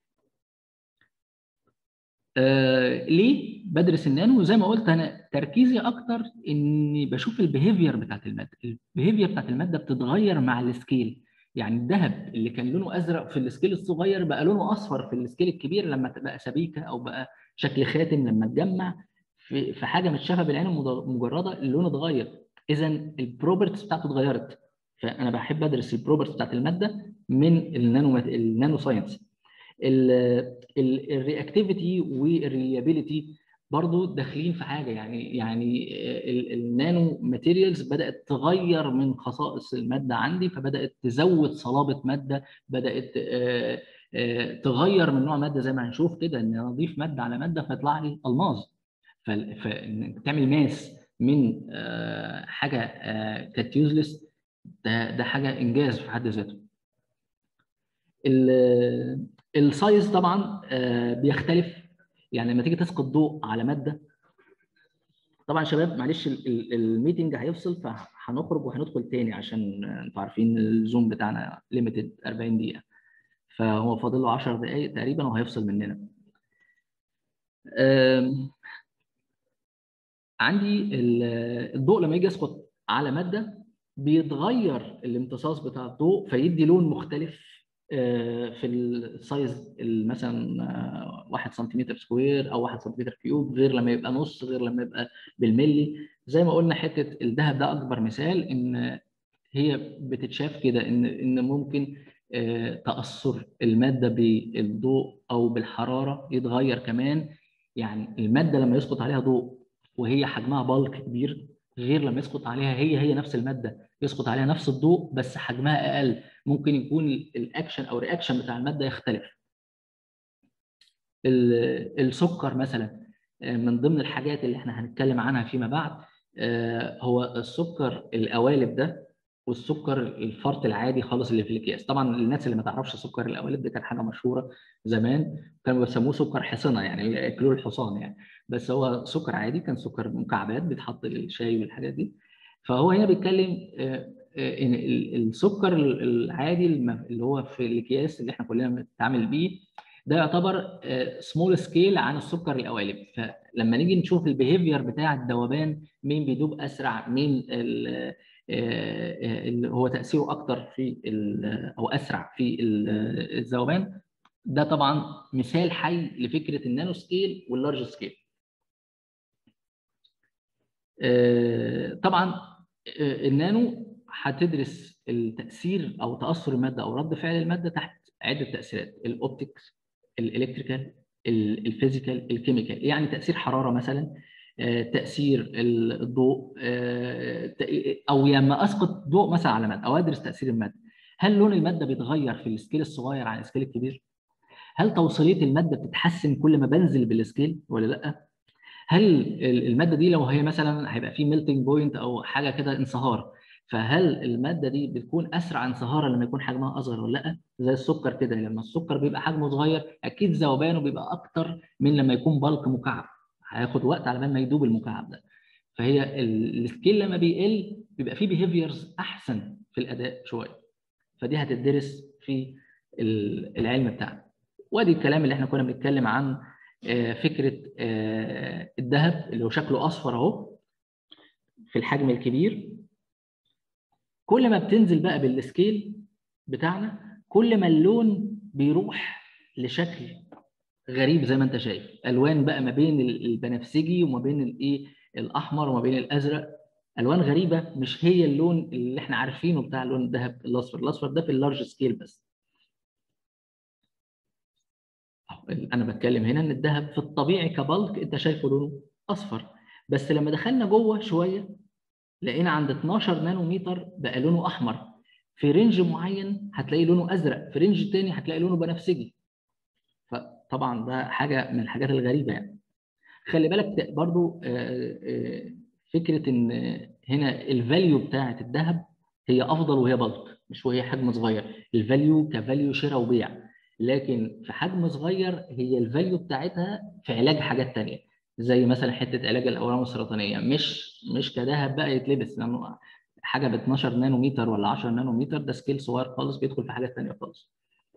آه ليه بدرس النانو زي ما قلت انا تركيزي اكتر اني بشوف البيهيفير بتاعت الماده البيهيفير بتاعت الماده بتتغير مع السكيل يعني الذهب اللي كان لونه ازرق في السكيل الصغير بقى لونه اصفر في السكيل الكبير لما بقى سبيكه او بقى شكل خاتم لما اتجمع في في حاجه متشافه بالعين المجرده اللون اتغير اذا البروبرتيز بتاعته اتغيرت فانا بحب ادرس البروبرتيز بتاعت الماده من النانو النانو ساينس الرياكتيفيتي والريليابيليتي برضو داخلين في حاجه يعني يعني النانو ماتيريالز بدات تغير من خصائص الماده عندي فبدات تزود صلابه ماده بدات تغير من نوع ماده زي ما هنشوف كده ان اضيف ماده على ماده فيطلع لي الماظ فانك تعمل ماس من حاجه كانت يوزلس ده ده حاجه انجاز في حد ذاته السايز طبعا بيختلف يعني لما تيجي تسقط ضوء على ماده طبعا شباب معلش الميتنج هيفصل فهنخرج وهندخل تاني عشان انتوا عارفين الزوم بتاعنا ليميتد 40 دقيقه فهو فاضل له 10 دقائق تقريبا وهيفصل مننا عندي الضوء لما يجي يسقط على ماده بيتغير الامتصاص بتاع الضوء فيدي لون مختلف في السايز مثلا 1 سنتيمتر سكوير او 1 سنتيمتر كيوب غير لما يبقى نص غير لما يبقى بالملي زي ما قلنا حته الذهب ده اكبر مثال ان هي بتتشاف كده ان ان ممكن تاثر الماده بالضوء او بالحراره يتغير كمان يعني الماده لما يسقط عليها ضوء وهي حجمها بالك كبير غير لما يسقط عليها هي هي نفس الماده يسقط عليها نفس الضوء بس حجمها اقل ممكن يكون الاكشن او الرياكشن بتاع الماده يختلف السكر مثلا من ضمن الحاجات اللي احنا هنتكلم عنها فيما بعد هو السكر القوالب ده والسكر الفرط العادي خالص اللي في الاكياس طبعا الناس اللي ما تعرفش سكر القوالب ده كان حاجه مشهوره زمان كانوا بيسموه سكر حصنه يعني ياكلوه الحصان يعني بس هو سكر عادي كان سكر مكعبات بيتحط للشاي والحاجات دي فهو هنا بيتكلم ان السكر العادي اللي هو في الاكياس اللي احنا كلنا بنتعامل بيه ده يعتبر سمول سكيل عن السكر القوالب فلما نيجي نشوف البيهيفير بتاع الذوبان مين بيدوب اسرع مين اللي هو تاثيره اكتر في او اسرع في الذوبان ده طبعا مثال حي لفكره النانو سكيل واللارج سكيل طبعا النانو هتدرس التاثير او تاثر الماده او رد فعل الماده تحت عده تاثيرات الاوبتكس الالكتريكال الفيزيكال الكيميكال يعني تاثير حراره مثلا تاثير الضوء او لما اسقط ضوء مثلا على ماده او ادرس تاثير الماده هل لون الماده بيتغير في السكيل الصغير عن السكيل الكبير هل توصيليه الماده بتتحسن كل ما بنزل بالسكيل ولا لا هل الماده دي لو هي مثلا هيبقى في ميلتنج بوينت او حاجه كده انصهار فهل الماده دي بتكون اسرع انصهارا لما يكون حجمها اصغر ولا لا زي السكر كده لما السكر بيبقى حجمه صغير اكيد ذوبانه بيبقى اكتر من لما يكون بالك مكعب هياخد وقت على ما يدوب المكعب ده فهي السكيل لما بيقل بيبقى فيه بيهيفيرز احسن في الاداء شويه فدي هتدرس في العلم بتاعنا وادي الكلام اللي احنا كنا بنتكلم عن فكره الذهب اللي هو شكله اصفر اهو في الحجم الكبير كل ما بتنزل بقى بالسكيل بتاعنا كل ما اللون بيروح لشكل غريب زي ما انت شايف الوان بقى ما بين البنفسجي وما بين الايه الاحمر وما بين الازرق الوان غريبه مش هي اللون اللي احنا عارفينه بتاع لون الذهب الاصفر الاصفر ده في اللارج سكيل بس انا بتكلم هنا ان الذهب في الطبيعي كبلك انت شايفه لونه اصفر بس لما دخلنا جوه شويه لقينا عند 12 نانومتر بقى لونه احمر في رينج معين هتلاقي لونه ازرق في رينج تاني هتلاقي لونه بنفسجي فطبعا ده حاجه من الحاجات الغريبه يعني خلي بالك برضو فكره ان هنا الفاليو بتاعه الذهب هي افضل وهي بلك مش وهي حجم صغير الفاليو كفاليو شراء وبيع لكن في حجم صغير هي الفاليو بتاعتها في علاج حاجات تانية زي مثلا حته علاج الاورام السرطانيه مش مش كذهب بقى يتلبس لانه حاجه ب 12 نانومتر ولا 10 نانومتر ده سكيل صغير خالص بيدخل في حاجات ثانيه خالص.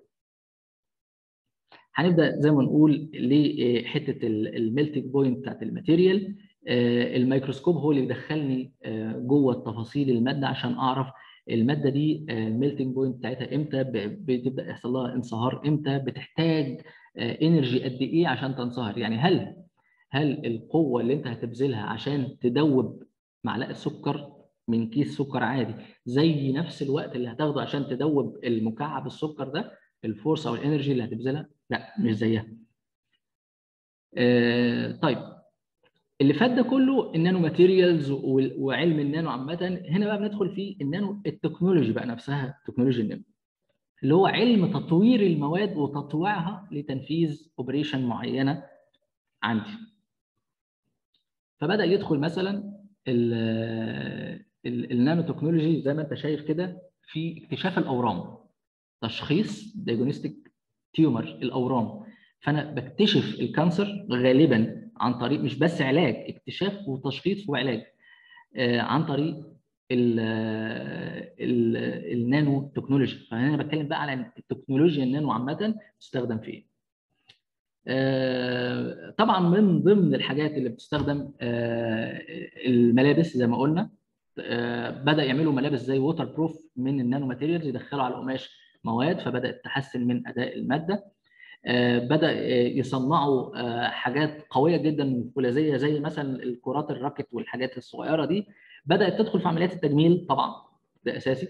هنبدا زي ما نقول لحته الميلتنج بوينت بتاعت الماتيريال الميكروسكوب هو اللي بيدخلني جوه التفاصيل الماده عشان اعرف الماده دي الميلتنج بوينت بتاعتها امتى بتبدا يحصل لها انصهار امتى بتحتاج انرجي قد ايه عشان تنصهر يعني هل هل القوه اللي انت هتبذلها عشان تدوب معلقه سكر من كيس سكر عادي زي نفس الوقت اللي هتاخده عشان تدوب المكعب السكر ده الفورس او الانرجي اللي هتبذلها لا مش زيها آه طيب اللي فات ده كله النانو ماتيريالز وعلم النانو عامه هنا بقى بندخل في النانو التكنولوجي بقى نفسها تكنولوجيا النانو اللي هو علم تطوير المواد وتطويعها لتنفيذ اوبريشن معينه عندي فبدا يدخل مثلا النانو تكنولوجي زي ما انت شايف كده في اكتشاف الاورام تشخيص دايجونستيك تيومر الاورام فانا بكتشف الكانسر غالبا عن طريق مش بس علاج اكتشاف وتشخيص وعلاج آه عن طريق ال ال النانو تكنولوجي فانا بتكلم بقى على التكنولوجيا النانو عامه تستخدم في ايه آه طبعا من ضمن الحاجات اللي بتستخدم آه الملابس زي ما قلنا بدا يعملوا ملابس زي ووتر بروف من النانو ماتيريالز يدخلوا على القماش مواد فبدات تحسن من اداء الماده بدا يصنعوا حاجات قويه جدا فولاذيه زي مثلا الكرات الراكت والحاجات الصغيره دي بدات تدخل في عمليات التجميل طبعا ده اساسي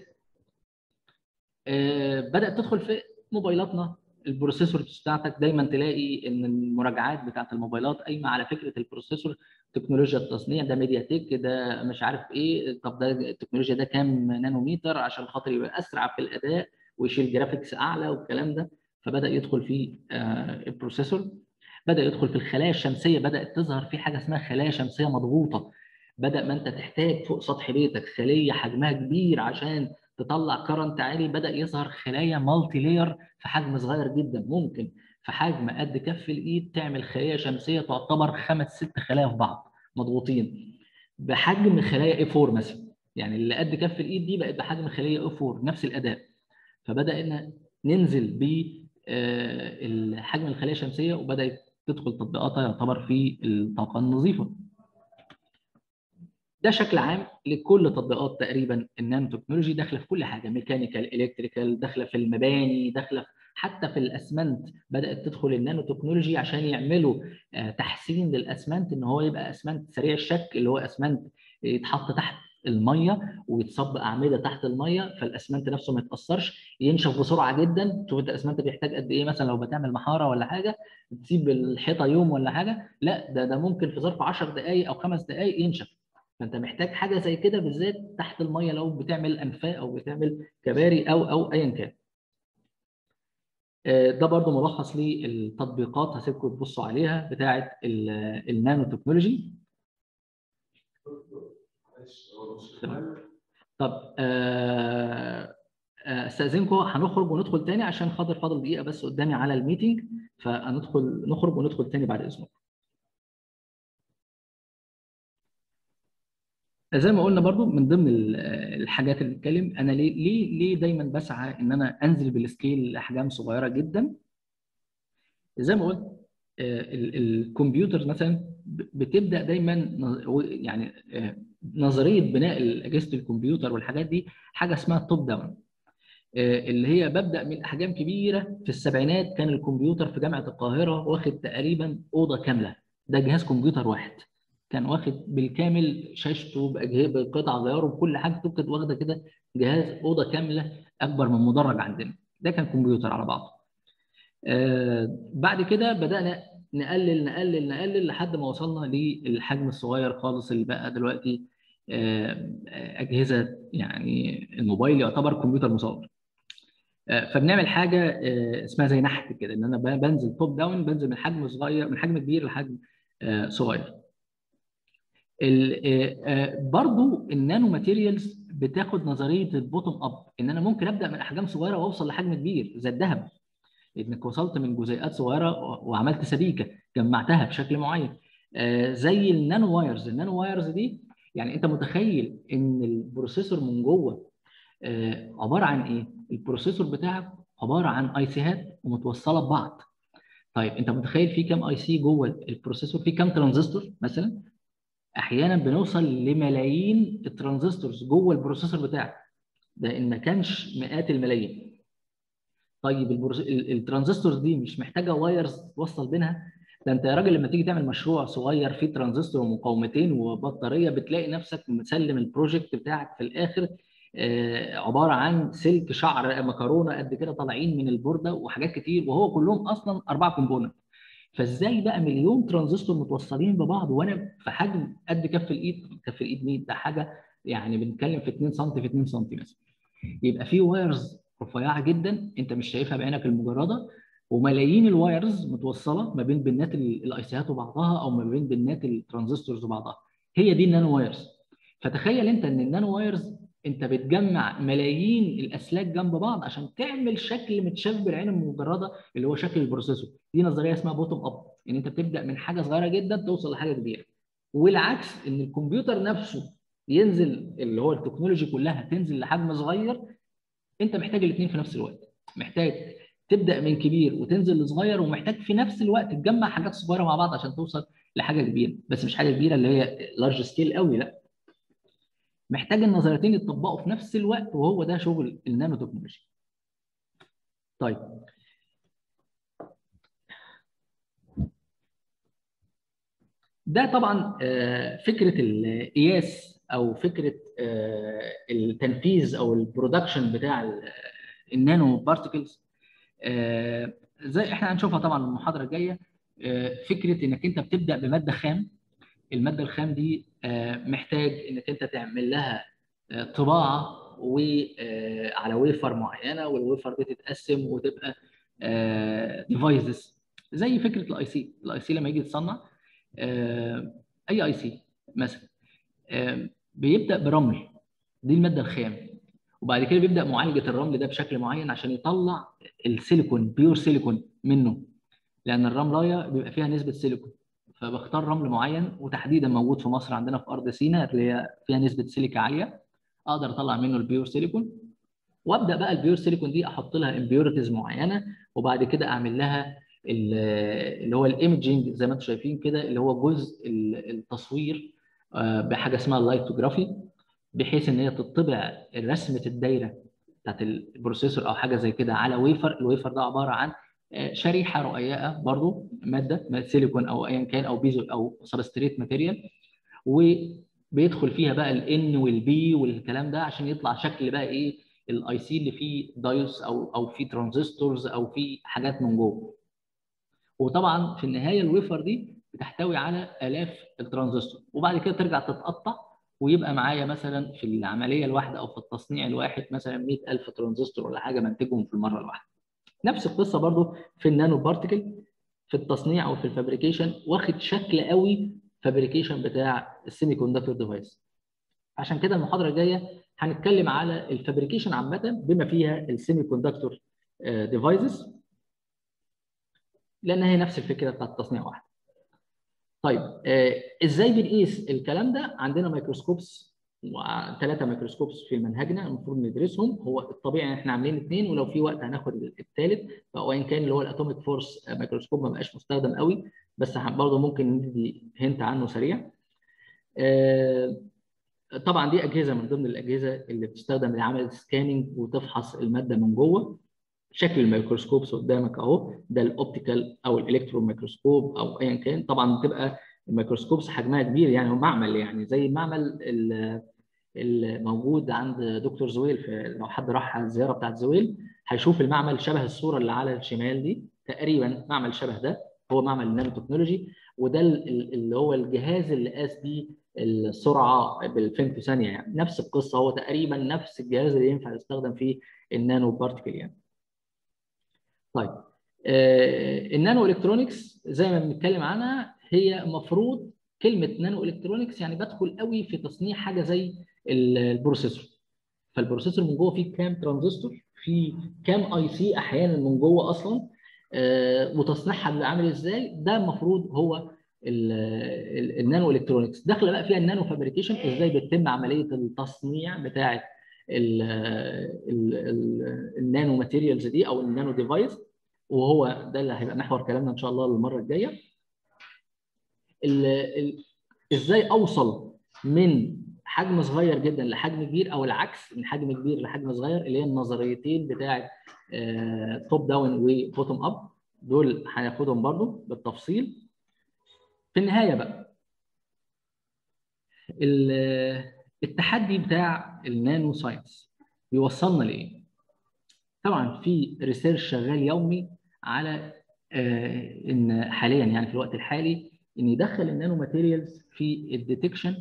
بدات تدخل في موبايلاتنا البروسيسور بتاعتك دايما تلاقي ان المراجعات بتاعت الموبايلات قايمه على فكره البروسيسور تكنولوجيا التصنيع ده ميديا تك ده مش عارف ايه طب ده التكنولوجيا ده كام نانومتر عشان خاطر يبقى اسرع في الاداء ويشيل جرافيكس اعلى والكلام ده فبدا يدخل في البروسيسور بدا يدخل في الخلايا الشمسيه بدات تظهر في حاجه اسمها خلايا شمسيه مضغوطه بدا ما انت تحتاج فوق سطح بيتك خليه حجمها كبير عشان تطلع كرنت عالي بدا يظهر خلايا مالتي لاير في حجم صغير جدا ممكن في حجم قد كف الايد تعمل خلايا شمسيه تعتبر خمس ست خلايا في بعض مضغوطين بحجم خلايا اي 4 مثلا يعني اللي قد كف الايد دي بقت بحجم خليه اي 4 نفس الاداء فبدانا ننزل ب حجم الخليه الشمسيه وبدات تدخل تطبيقاتها يعتبر في الطاقه النظيفه ده شكل عام لكل تطبيقات تقريبا النانو تكنولوجي داخله في كل حاجه ميكانيكال الكتريكال داخله في المباني داخله حتى في الاسمنت بدات تدخل النانو تكنولوجي عشان يعملوا تحسين للاسمنت ان هو يبقى اسمنت سريع الشك اللي هو اسمنت يتحط تحت الميه ويتصب اعمده تحت الميه فالاسمنت نفسه ما يتاثرش ينشف بسرعه جدا شوف انت الاسمنت بيحتاج قد ايه مثلا لو بتعمل محاره ولا حاجه تسيب الحيطه يوم ولا حاجه لا ده ده ممكن في ظرف 10 دقائق او خمس دقائق ينشف فانت محتاج حاجه زي كده بالذات تحت الميه لو بتعمل انفاق او بتعمل كباري او او ايا كان ده برضو ملخص للتطبيقات هسيبكم تبصوا عليها بتاعه النانو تكنولوجي طب استاذنكم هنخرج وندخل تاني عشان خاطر فاضل دقيقه بس قدامي على الميتنج فهندخل نخرج وندخل تاني بعد اذنكم زي ما قلنا برضو من ضمن الحاجات اللي بنتكلم انا ليه ليه ليه دايما بسعى ان انا انزل بالسكيل لاحجام صغيره جدا زي ما قلت الكمبيوتر مثلا بتبدا دايما يعني نظريه بناء اجهزه الكمبيوتر والحاجات دي حاجه اسمها توب داون اللي هي ببدا من احجام كبيره في السبعينات كان الكمبيوتر في جامعه القاهره واخد تقريبا اوضه كامله ده جهاز كمبيوتر واحد كان واخد بالكامل شاشته باجهزه بقطع غياره بكل حاجته كانت واخده كده جهاز اوضه كامله اكبر من مدرج عندنا ده كان كمبيوتر على بعضه آه بعد كده بدانا نقلل نقلل نقلل لحد ما وصلنا للحجم الصغير خالص اللي بقى دلوقتي آه اجهزه يعني الموبايل يعتبر كمبيوتر مصور آه فبنعمل حاجه آه اسمها زي نحت كده ان انا بنزل توب داون بنزل من حجم صغير من حجم كبير لحجم صغير برضو النانو ماتيريالز بتاخد نظريه البوتوم اب ان انا ممكن ابدا من احجام صغيره واوصل لحجم كبير زي الذهب انك وصلت من جزيئات صغيره وعملت سبيكه جمعتها بشكل معين زي النانو وايرز النانو وايرز دي يعني انت متخيل ان البروسيسور من جوه عباره عن ايه البروسيسور بتاعك عباره عن اي سيهات ومتوصله ببعض طيب انت متخيل في كام اي سي جوه البروسيسور في كام ترانزستور مثلا احيانا بنوصل لملايين الترانزستورز جوه البروسيسور بتاعك ده ان ما كانش مئات الملايين طيب البروس... الترانزستورز دي مش محتاجه وايرز توصل بينها ده انت يا راجل لما تيجي تعمل مشروع صغير فيه ترانزستور ومقاومتين وبطاريه بتلاقي نفسك مسلم البروجكت بتاعك في الاخر آه عباره عن سلك شعر مكرونه قد كده طالعين من البورده وحاجات كتير وهو كلهم اصلا اربعه كومبوننت فازاي بقى مليون ترانزستور متوصلين ببعض وانا في حجم قد كف الايد كف الايد مين ده حاجه يعني بنتكلم في 2 سم في 2 سم مثلا يبقى في وايرز رفيعه جدا انت مش شايفها بعينك المجرده وملايين الوايرز متوصله ما بين بنات الايسيهات وبعضها او ما بين بنات الترانزستورز وبعضها هي دي النانو وايرز فتخيل انت ان النانو وايرز انت بتجمع ملايين الاسلاك جنب بعض عشان تعمل شكل متشاف بالعين المجرده اللي هو شكل البروسيسور دي نظريه اسمها بوتوم اب ان انت بتبدا من حاجه صغيره جدا توصل لحاجه كبيره والعكس ان الكمبيوتر نفسه ينزل اللي هو التكنولوجي كلها تنزل لحجم صغير انت محتاج الاثنين في نفس الوقت محتاج تبدا من كبير وتنزل لصغير ومحتاج في نفس الوقت تجمع حاجات صغيره مع بعض عشان توصل لحاجه كبيره بس مش حاجه كبيره اللي هي لارج سكيل قوي لا محتاج النظريتين يتطبقوا في نفس الوقت وهو ده شغل النانو تكنولوجي طيب ده طبعا فكره القياس او فكره التنفيذ او البرودكشن بتاع النانو بارتكلز زي احنا هنشوفها طبعا المحاضره الجايه فكره انك انت بتبدا بماده خام الماده الخام دي محتاج انك انت تعمل لها طباعه وعلى ويفر معينه والويفر دي تتقسم وتبقى ديفايسز زي فكره الاي سي الاي سي لما يجي يتصنع اي اي سي مثلا بيبدا برمل دي الماده الخام وبعد كده بيبدا معالجه الرمل ده بشكل معين عشان يطلع السيليكون بيور سيليكون منه لان الرملايه بيبقى فيها نسبه سيليكون فبختار رمل معين وتحديدا موجود في مصر عندنا في ارض سيناء اللي هي فيها نسبه سيليكا عاليه اقدر اطلع منه البيور سيليكون وابدا بقى البيور سيليكون دي احط لها امبيورتيز معينه وبعد كده اعمل لها اللي هو الايمجنج زي ما انتم شايفين كده اللي هو جزء التصوير بحاجه اسمها اللايتوجرافي بحيث ان هي تطبع رسمه الدايره بتاعت البروسيسور او حاجه زي كده على ويفر الويفر ده عباره عن شريحه رقيقه برضو ماده سيليكون او ايا كان او بيزو او سبستريت ماتيريال وبيدخل فيها بقى الان والبي والكلام ده عشان يطلع شكل بقى ايه الاي سي اللي فيه دايوس او او فيه ترانزستورز او فيه حاجات من جوه وطبعا في النهايه الويفر دي بتحتوي على الاف الترانزستور وبعد كده ترجع تتقطع ويبقى معايا مثلا في العمليه الواحده او في التصنيع الواحد مثلا 100000 ترانزستور ولا حاجه منتجهم في المره الواحده نفس القصه برضو في النانو بارتكل في التصنيع او في الفابريكيشن واخد شكل قوي فابريكيشن بتاع السيمي كوندكتور ديفايس عشان كده المحاضره الجايه هنتكلم على الفابريكيشن عامه بما فيها السيمي كوندكتور ديفايسز لان هي نفس الفكره بتاعت التصنيع واحد طيب آه ازاي بنقيس الكلام ده عندنا ميكروسكوبس وثلاثه ميكروسكوبس في منهجنا المفروض ندرسهم هو الطبيعي احنا عاملين اثنين ولو في وقت هناخد الثالث وان كان اللي هو الاتوميك فورس ميكروسكوب ما بقاش مستخدم قوي بس برضه ممكن ندي هنت عنه سريع آه طبعا دي اجهزه من ضمن الاجهزه اللي بتستخدم لعمل سكاننج وتفحص الماده من جوه شكل الميكروسكوبس قدامك اهو ده الاوبتيكال او الالكترون ميكروسكوب او ايا كان طبعا بتبقى الميكروسكوبس حجمها كبير يعني هو معمل يعني زي المعمل الموجود عند دكتور زويل في لو حد راح على الزياره بتاعت زويل هيشوف المعمل شبه الصوره اللي على الشمال دي تقريبا معمل شبه ده هو معمل النانو تكنولوجي وده اللي هو الجهاز اللي قاس بيه السرعه بالفيمتو ثانيه يعني نفس القصه هو تقريبا نفس الجهاز اللي ينفع يستخدم فيه النانو بارتكل يعني. طيب آه النانو الكترونكس زي ما بنتكلم عنها هي المفروض كلمه نانو الكترونكس يعني بدخل قوي في تصنيع حاجه زي البروسيسور فالبروسيسور من جوه فيه كام ترانزستور في كام اي سي احيانا من جوه اصلا آه وتصنيعها بيبقى عامل ازاي ده المفروض هو النانو الكترونكس داخله بقى فيها النانو فابريكيشن ازاي بتتم عمليه التصنيع بتاعه النانو ماتيريالز دي او النانو ديفايس وهو ده اللي هيبقى محور كلامنا ان شاء الله المره الجايه ازاي اوصل من حجم صغير جدا لحجم كبير او العكس من حجم كبير لحجم صغير اللي هي النظريتين بتاعه توب داون وبوتوم اب دول هناخدهم برضو بالتفصيل في النهايه بقى التحدي بتاع النانو ساينس بيوصلنا لايه؟ طبعا في ريسيرش شغال يومي على ان حاليا يعني في الوقت الحالي ان يدخل النانو ماتيريالز في الديتكشن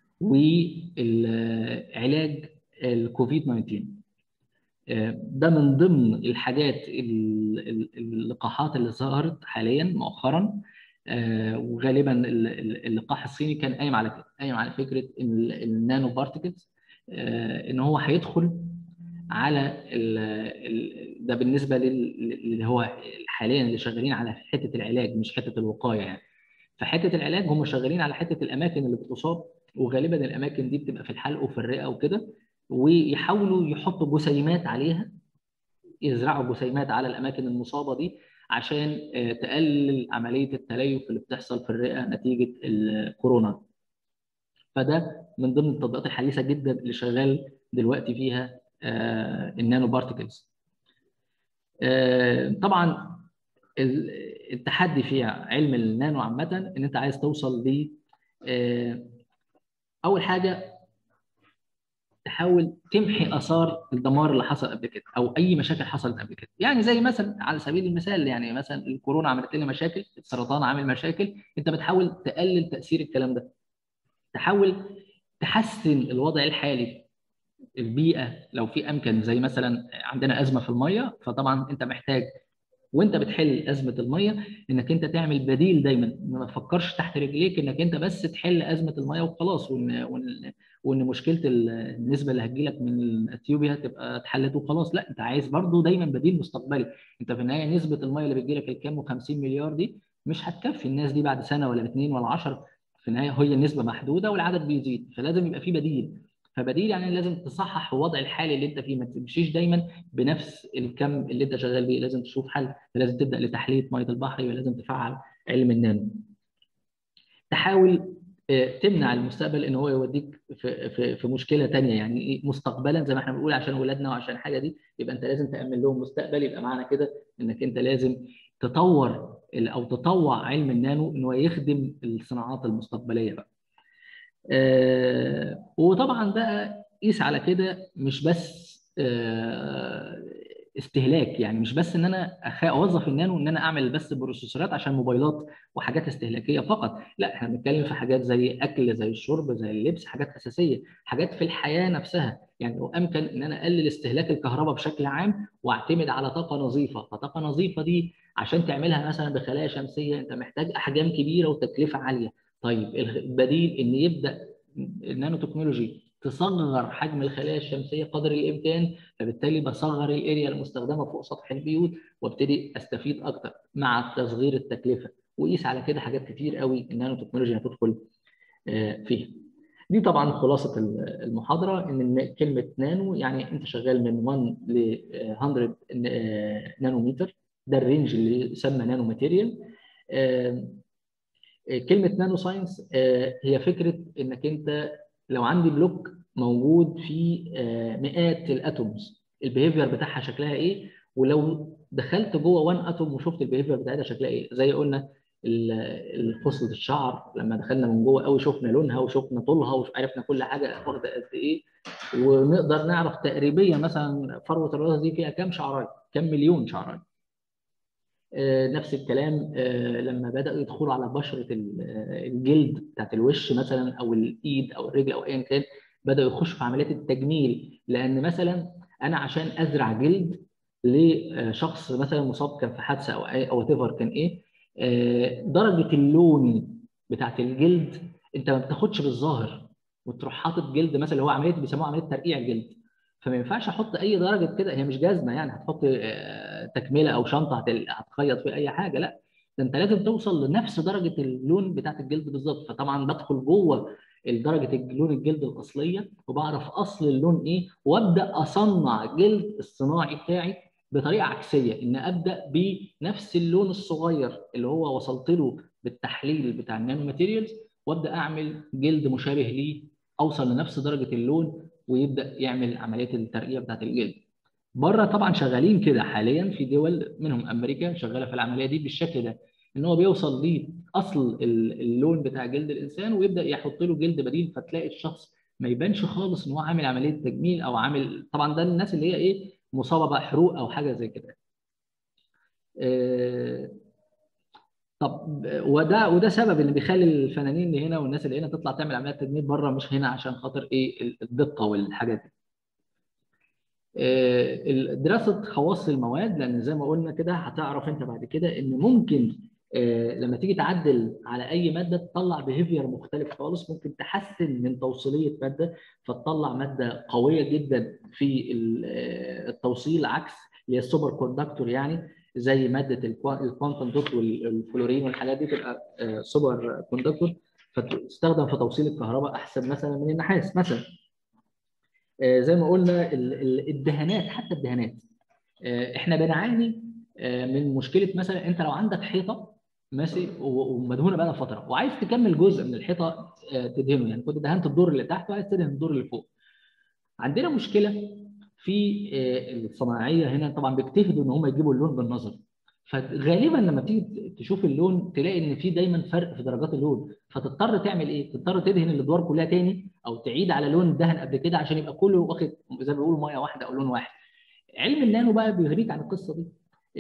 والعلاج الكوفيد 19 ده من ضمن الحاجات اللقاحات اللي ظهرت حاليا مؤخرا وغالبا اللقاح الصيني كان قايم على كده قايم على فكره ان النانو بارتكلز ان هو هيدخل على ال ده بالنسبه اللي هو حاليا اللي شغالين على حته العلاج مش حته الوقايه يعني فحته العلاج هم شغالين على حته الاماكن اللي بتصاب وغالبا الاماكن دي بتبقى في الحلق وفي الرئه وكده ويحاولوا يحطوا جسيمات عليها يزرعوا جسيمات على الاماكن المصابه دي عشان تقلل عمليه التليف اللي بتحصل في الرئه نتيجه الكورونا فده من ضمن التطبيقات الحديثه جدا اللي شغال دلوقتي فيها النانو بارتكلز طبعا التحدي في علم النانو عامه ان انت عايز توصل ل اول حاجه تحاول تمحي اثار الدمار اللي حصل قبل كده او اي مشاكل حصلت قبل كده يعني زي مثلا على سبيل المثال يعني مثلا الكورونا عملت لنا مشاكل السرطان عامل مشاكل انت بتحاول تقلل تاثير الكلام ده تحاول تحسن الوضع الحالي البيئه لو في امكن زي مثلا عندنا ازمه في الميه فطبعا انت محتاج وانت بتحل ازمه الميه انك انت تعمل بديل دايما ما تفكرش تحت رجليك انك انت بس تحل ازمه الميه وخلاص وان وان, وإن مشكله النسبه اللي هتجيلك من اثيوبيا تبقى اتحلت وخلاص لا انت عايز برضو دايما بديل مستقبلي انت في النهايه نسبه الميه اللي بتجيلك الكام و50 مليار دي مش هتكفي الناس دي بعد سنه ولا اثنين ولا 10 في النهايه هي النسبه محدوده والعدد بيزيد فلازم يبقى في بديل فبديل يعني لازم تصحح الوضع الحالي اللي انت فيه ما تمشيش دايما بنفس الكم اللي انت شغال بيه لازم تشوف حل لازم تبدا لتحليه ميه البحر ولازم تفعل علم النانو تحاول تمنع المستقبل ان هو يوديك في في في مشكله ثانيه يعني مستقبلا زي ما احنا بنقول عشان اولادنا وعشان الحاجه دي يبقى انت لازم تامن لهم مستقبل يبقى معنى كده انك انت لازم تطور او تطوع علم النانو ان هو يخدم الصناعات المستقبليه بقى. آه وطبعا بقى قيس على كده مش بس آه استهلاك يعني مش بس ان انا اوظف النانو ان انا اعمل بس بروسيسورات عشان موبايلات وحاجات استهلاكيه فقط لا احنا بنتكلم في حاجات زي اكل زي الشرب زي اللبس حاجات اساسيه حاجات في الحياه نفسها يعني لو امكن ان انا اقلل استهلاك الكهرباء بشكل عام واعتمد على طاقه نظيفه فطاقه نظيفه دي عشان تعملها مثلا بخلايا شمسيه انت محتاج احجام كبيره وتكلفه عاليه طيب البديل ان يبدا النانو تكنولوجي تصغر حجم الخلايا الشمسيه قدر الامكان فبالتالي بصغر الاريا المستخدمه فوق سطح البيوت وابتدي استفيد اكتر مع تصغير التكلفه وقيس على كده حاجات كتير قوي النانو تكنولوجي هتدخل فيها دي طبعا خلاصه المحاضره ان كلمه نانو يعني انت شغال من 1 ل 100 نانومتر ده الرينج اللي يسمى نانو ماتيريال كلمه نانو ساينس هي فكره انك انت لو عندي بلوك موجود فيه آه، مئات الاتومز البيهيفير بتاعها شكلها ايه ولو دخلت جوه 1 اتوم وشفت البيهيفير بتاعتها شكلها ايه زي قلنا ال- خصله الشعر لما دخلنا من جوه قوي شفنا لونها وشفنا طولها وعرفنا كل حاجه واخده قد ايه ونقدر نعرف تقريبا مثلا فروه الراس دي فيها كام شعرايه كام مليون شعرايه آه، نفس الكلام آه، لما بداوا يدخلوا على بشره ال- آه، الجلد بتاعت الوش مثلا او الايد او الرجل او ايا كان بداوا يخشوا في عمليات التجميل لان مثلا انا عشان ازرع جلد لشخص مثلا مصاب كان في حادثه او اي او تيفر كان ايه آه، درجه اللون بتاعت الجلد انت ما بتاخدش بالظاهر وتروح حاطط جلد مثلا اللي هو عمليه بيسموها عمليه ترقيع الجلد فما ينفعش احط اي درجه كده هي مش جزمه يعني هتحط آه، تكمله او شنطه هتل- هتخيط فيها اي حاجه لا ده انت لازم توصل لنفس درجه اللون بتاعت الجلد بالظبط فطبعا بدخل جوه درجه لون الجلد الاصليه وبعرف اصل اللون ايه وابدا اصنع جلد الصناعي بتاعي بطريقه عكسيه ان ابدا بنفس اللون الصغير اللي هو وصلت له بالتحليل بتاع النانو ماتيريالز وابدا اعمل جلد مشابه ليه اوصل لنفس درجه اللون ويبدا يعمل عمليه الترقيع بتاعت الجلد. بره طبعا شغالين كده حاليا في دول منهم امريكا شغاله في العمليه دي بالشكل ده ان هو بيوصل لاصل اللون بتاع جلد الانسان ويبدا يحط له جلد بديل فتلاقي الشخص ما يبانش خالص ان هو عامل عمليه تجميل او عامل طبعا ده الناس اللي هي ايه مصابه بقى حروق او حاجه زي كده. آه، طب وده وده سبب اللي بيخلي الفنانين اللي هنا والناس اللي هنا تطلع تعمل عمليات تجميل بره مش هنا عشان خاطر ايه الدقه والحاجات دي. آه، دراسه خواص المواد لان زي ما قلنا كده هتعرف انت بعد كده ان ممكن آه، لما تيجي تعدل على اي ماده تطلع بيهيفير مختلف خالص ممكن تحسن من توصيليه ماده فتطلع ماده قويه جدا في التوصيل عكس اللي هي السوبر كوندكتور يعني زي ماده الكوانتم دوت والفلورين والحاجات دي تبقى سوبر كوندكتور فتستخدم في توصيل الكهرباء احسن مثلا من النحاس مثلا زي ما قلنا الدهانات حتى الدهانات احنا بنعاني من مشكله مثلا انت لو عندك حيطه ماشي ومدهونه بقى فتره وعايز تكمل جزء من الحيطه تدهنه يعني كنت دهنت الدور اللي تحت وعايز تدهن الدور اللي فوق عندنا مشكله في الصناعيه هنا طبعا بيجتهدوا ان هم يجيبوا اللون بالنظر فغالبا لما تيجي تشوف اللون تلاقي ان في دايما فرق في درجات اللون فتضطر تعمل ايه؟ تضطر تدهن الادوار كلها تاني او تعيد على لون دهن قبل كده عشان يبقى كله واخد زي ما بيقولوا ميه واحده او لون واحد. علم النانو بقى بيغنيك عن القصه دي.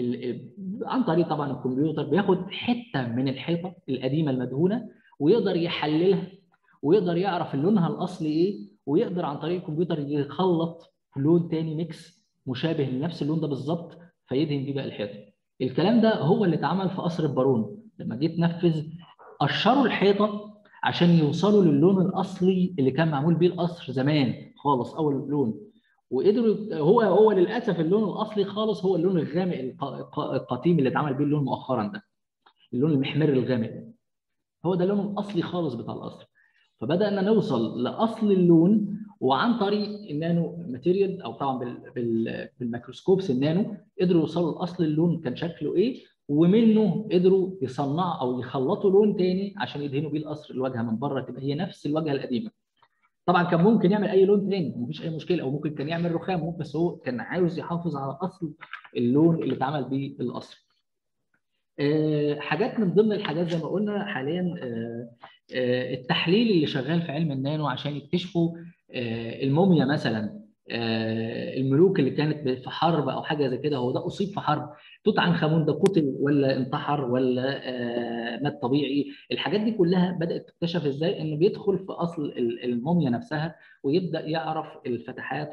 عن طريق طبعا الكمبيوتر بياخد حته من الحيطه القديمه المدهونه ويقدر يحللها ويقدر يعرف لونها الاصلي ايه ويقدر عن طريق الكمبيوتر يخلط لون تاني ميكس مشابه لنفس اللون ده بالظبط فيدهن بيه بقى الحيطه. الكلام ده هو اللي اتعمل في قصر البارون لما جيت تنفذ قشروا الحيطه عشان يوصلوا للون الاصلي اللي كان معمول بيه القصر زمان خالص اول لون وقدروا هو هو للاسف اللون الاصلي خالص هو اللون الغامق القديم اللي اتعمل بيه اللون مؤخرا ده اللون المحمر الغامق هو ده اللون الاصلي خالص بتاع القصر فبدانا نوصل لاصل اللون وعن طريق النانو ماتيريال او طبعا بال بال بالميكروسكوبس النانو قدروا يوصلوا لاصل اللون كان شكله ايه ومنه قدروا يصنعوا او يخلطوا لون تاني عشان يدهنوا بيه القصر الواجهه من بره تبقى هي نفس الواجهه القديمه. طبعا كان ممكن يعمل اي لون تاني مفيش اي مشكله او ممكن كان يعمل رخام بس هو كان عاوز يحافظ على اصل اللون اللي اتعمل بيه القصر. أه حاجات من ضمن الحاجات زي ما قلنا حاليا أه أه التحليل اللي شغال في علم النانو عشان يكتشفوا الموميا مثلا الملوك اللي كانت في حرب او حاجه زي كده هو ده اصيب في حرب توت عنخ امون ده قتل ولا انتحر ولا مات طبيعي الحاجات دي كلها بدات تكتشف ازاي انه بيدخل في اصل الموميا نفسها ويبدا يعرف الفتحات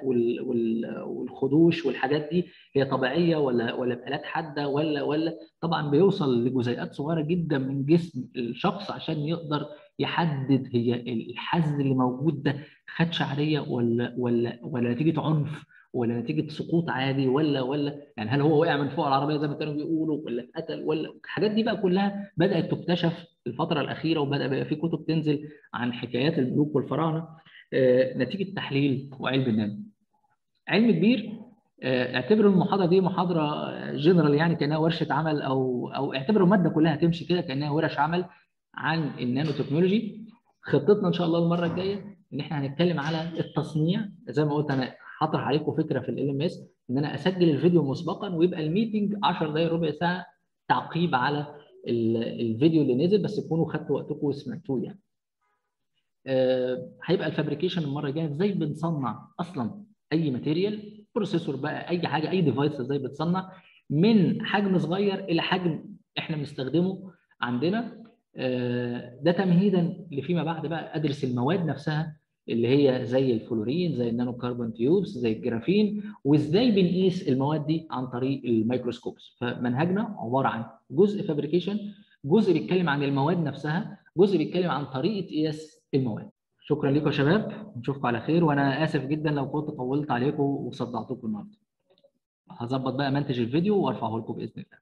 والخدوش والحاجات دي هي طبيعيه ولا ولا بالات حاده ولا ولا طبعا بيوصل لجزيئات صغيره جدا من جسم الشخص عشان يقدر يحدد هي الحز اللي موجود ده خدش عاديه ولا ولا ولا نتيجه عنف ولا نتيجه سقوط عادي ولا ولا يعني هل هو وقع من فوق العربيه زي ما كانوا بيقولوا ولا اتقتل ولا الحاجات دي بقى كلها بدات تكتشف الفتره الاخيره وبدا بقى في كتب تنزل عن حكايات الملوك والفراعنه نتيجه تحليل وعلم النانو. علم كبير اعتبروا المحاضره دي محاضره جنرال يعني كانها ورشه عمل او او اعتبروا الماده كلها تمشي كده كانها ورش عمل عن النانو تكنولوجي خطتنا ان شاء الله المره الجايه ان احنا هنتكلم على التصنيع زي ما قلت انا هطرح عليكم فكره في ال ام اس ان انا اسجل الفيديو مسبقا ويبقى الميتنج 10 دقائق ربع ساعه تعقيب على ال- الفيديو اللي نزل بس تكونوا خدتوا وقتكم وسمعتوه يعني. آه، هيبقى الفابريكيشن المره الجايه ازاي بنصنع اصلا اي ماتيريال بروسيسور بقى اي حاجه اي ديفايس ازاي بتصنع من حجم صغير الى حجم احنا بنستخدمه عندنا آه، ده تمهيدا لفيما بعد بقى ادرس المواد نفسها اللي هي زي الفلورين زي النانو كربون تيوبس زي الجرافين وازاي بنقيس المواد دي عن طريق الميكروسكوبس فمنهجنا عباره عن جزء فابريكيشن جزء بيتكلم عن المواد نفسها جزء بيتكلم عن طريقه قياس المواد شكرا لكم يا شباب نشوفكم على خير وانا اسف جدا لو كنت طولت عليكم وصدعتكم النهارده هظبط بقى منتج الفيديو وارفعه لكم باذن الله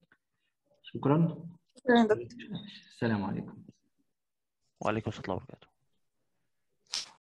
شكرا شكرا يا دكتور السلام عليكم وعليكم السلام ورحمة الله وبركاته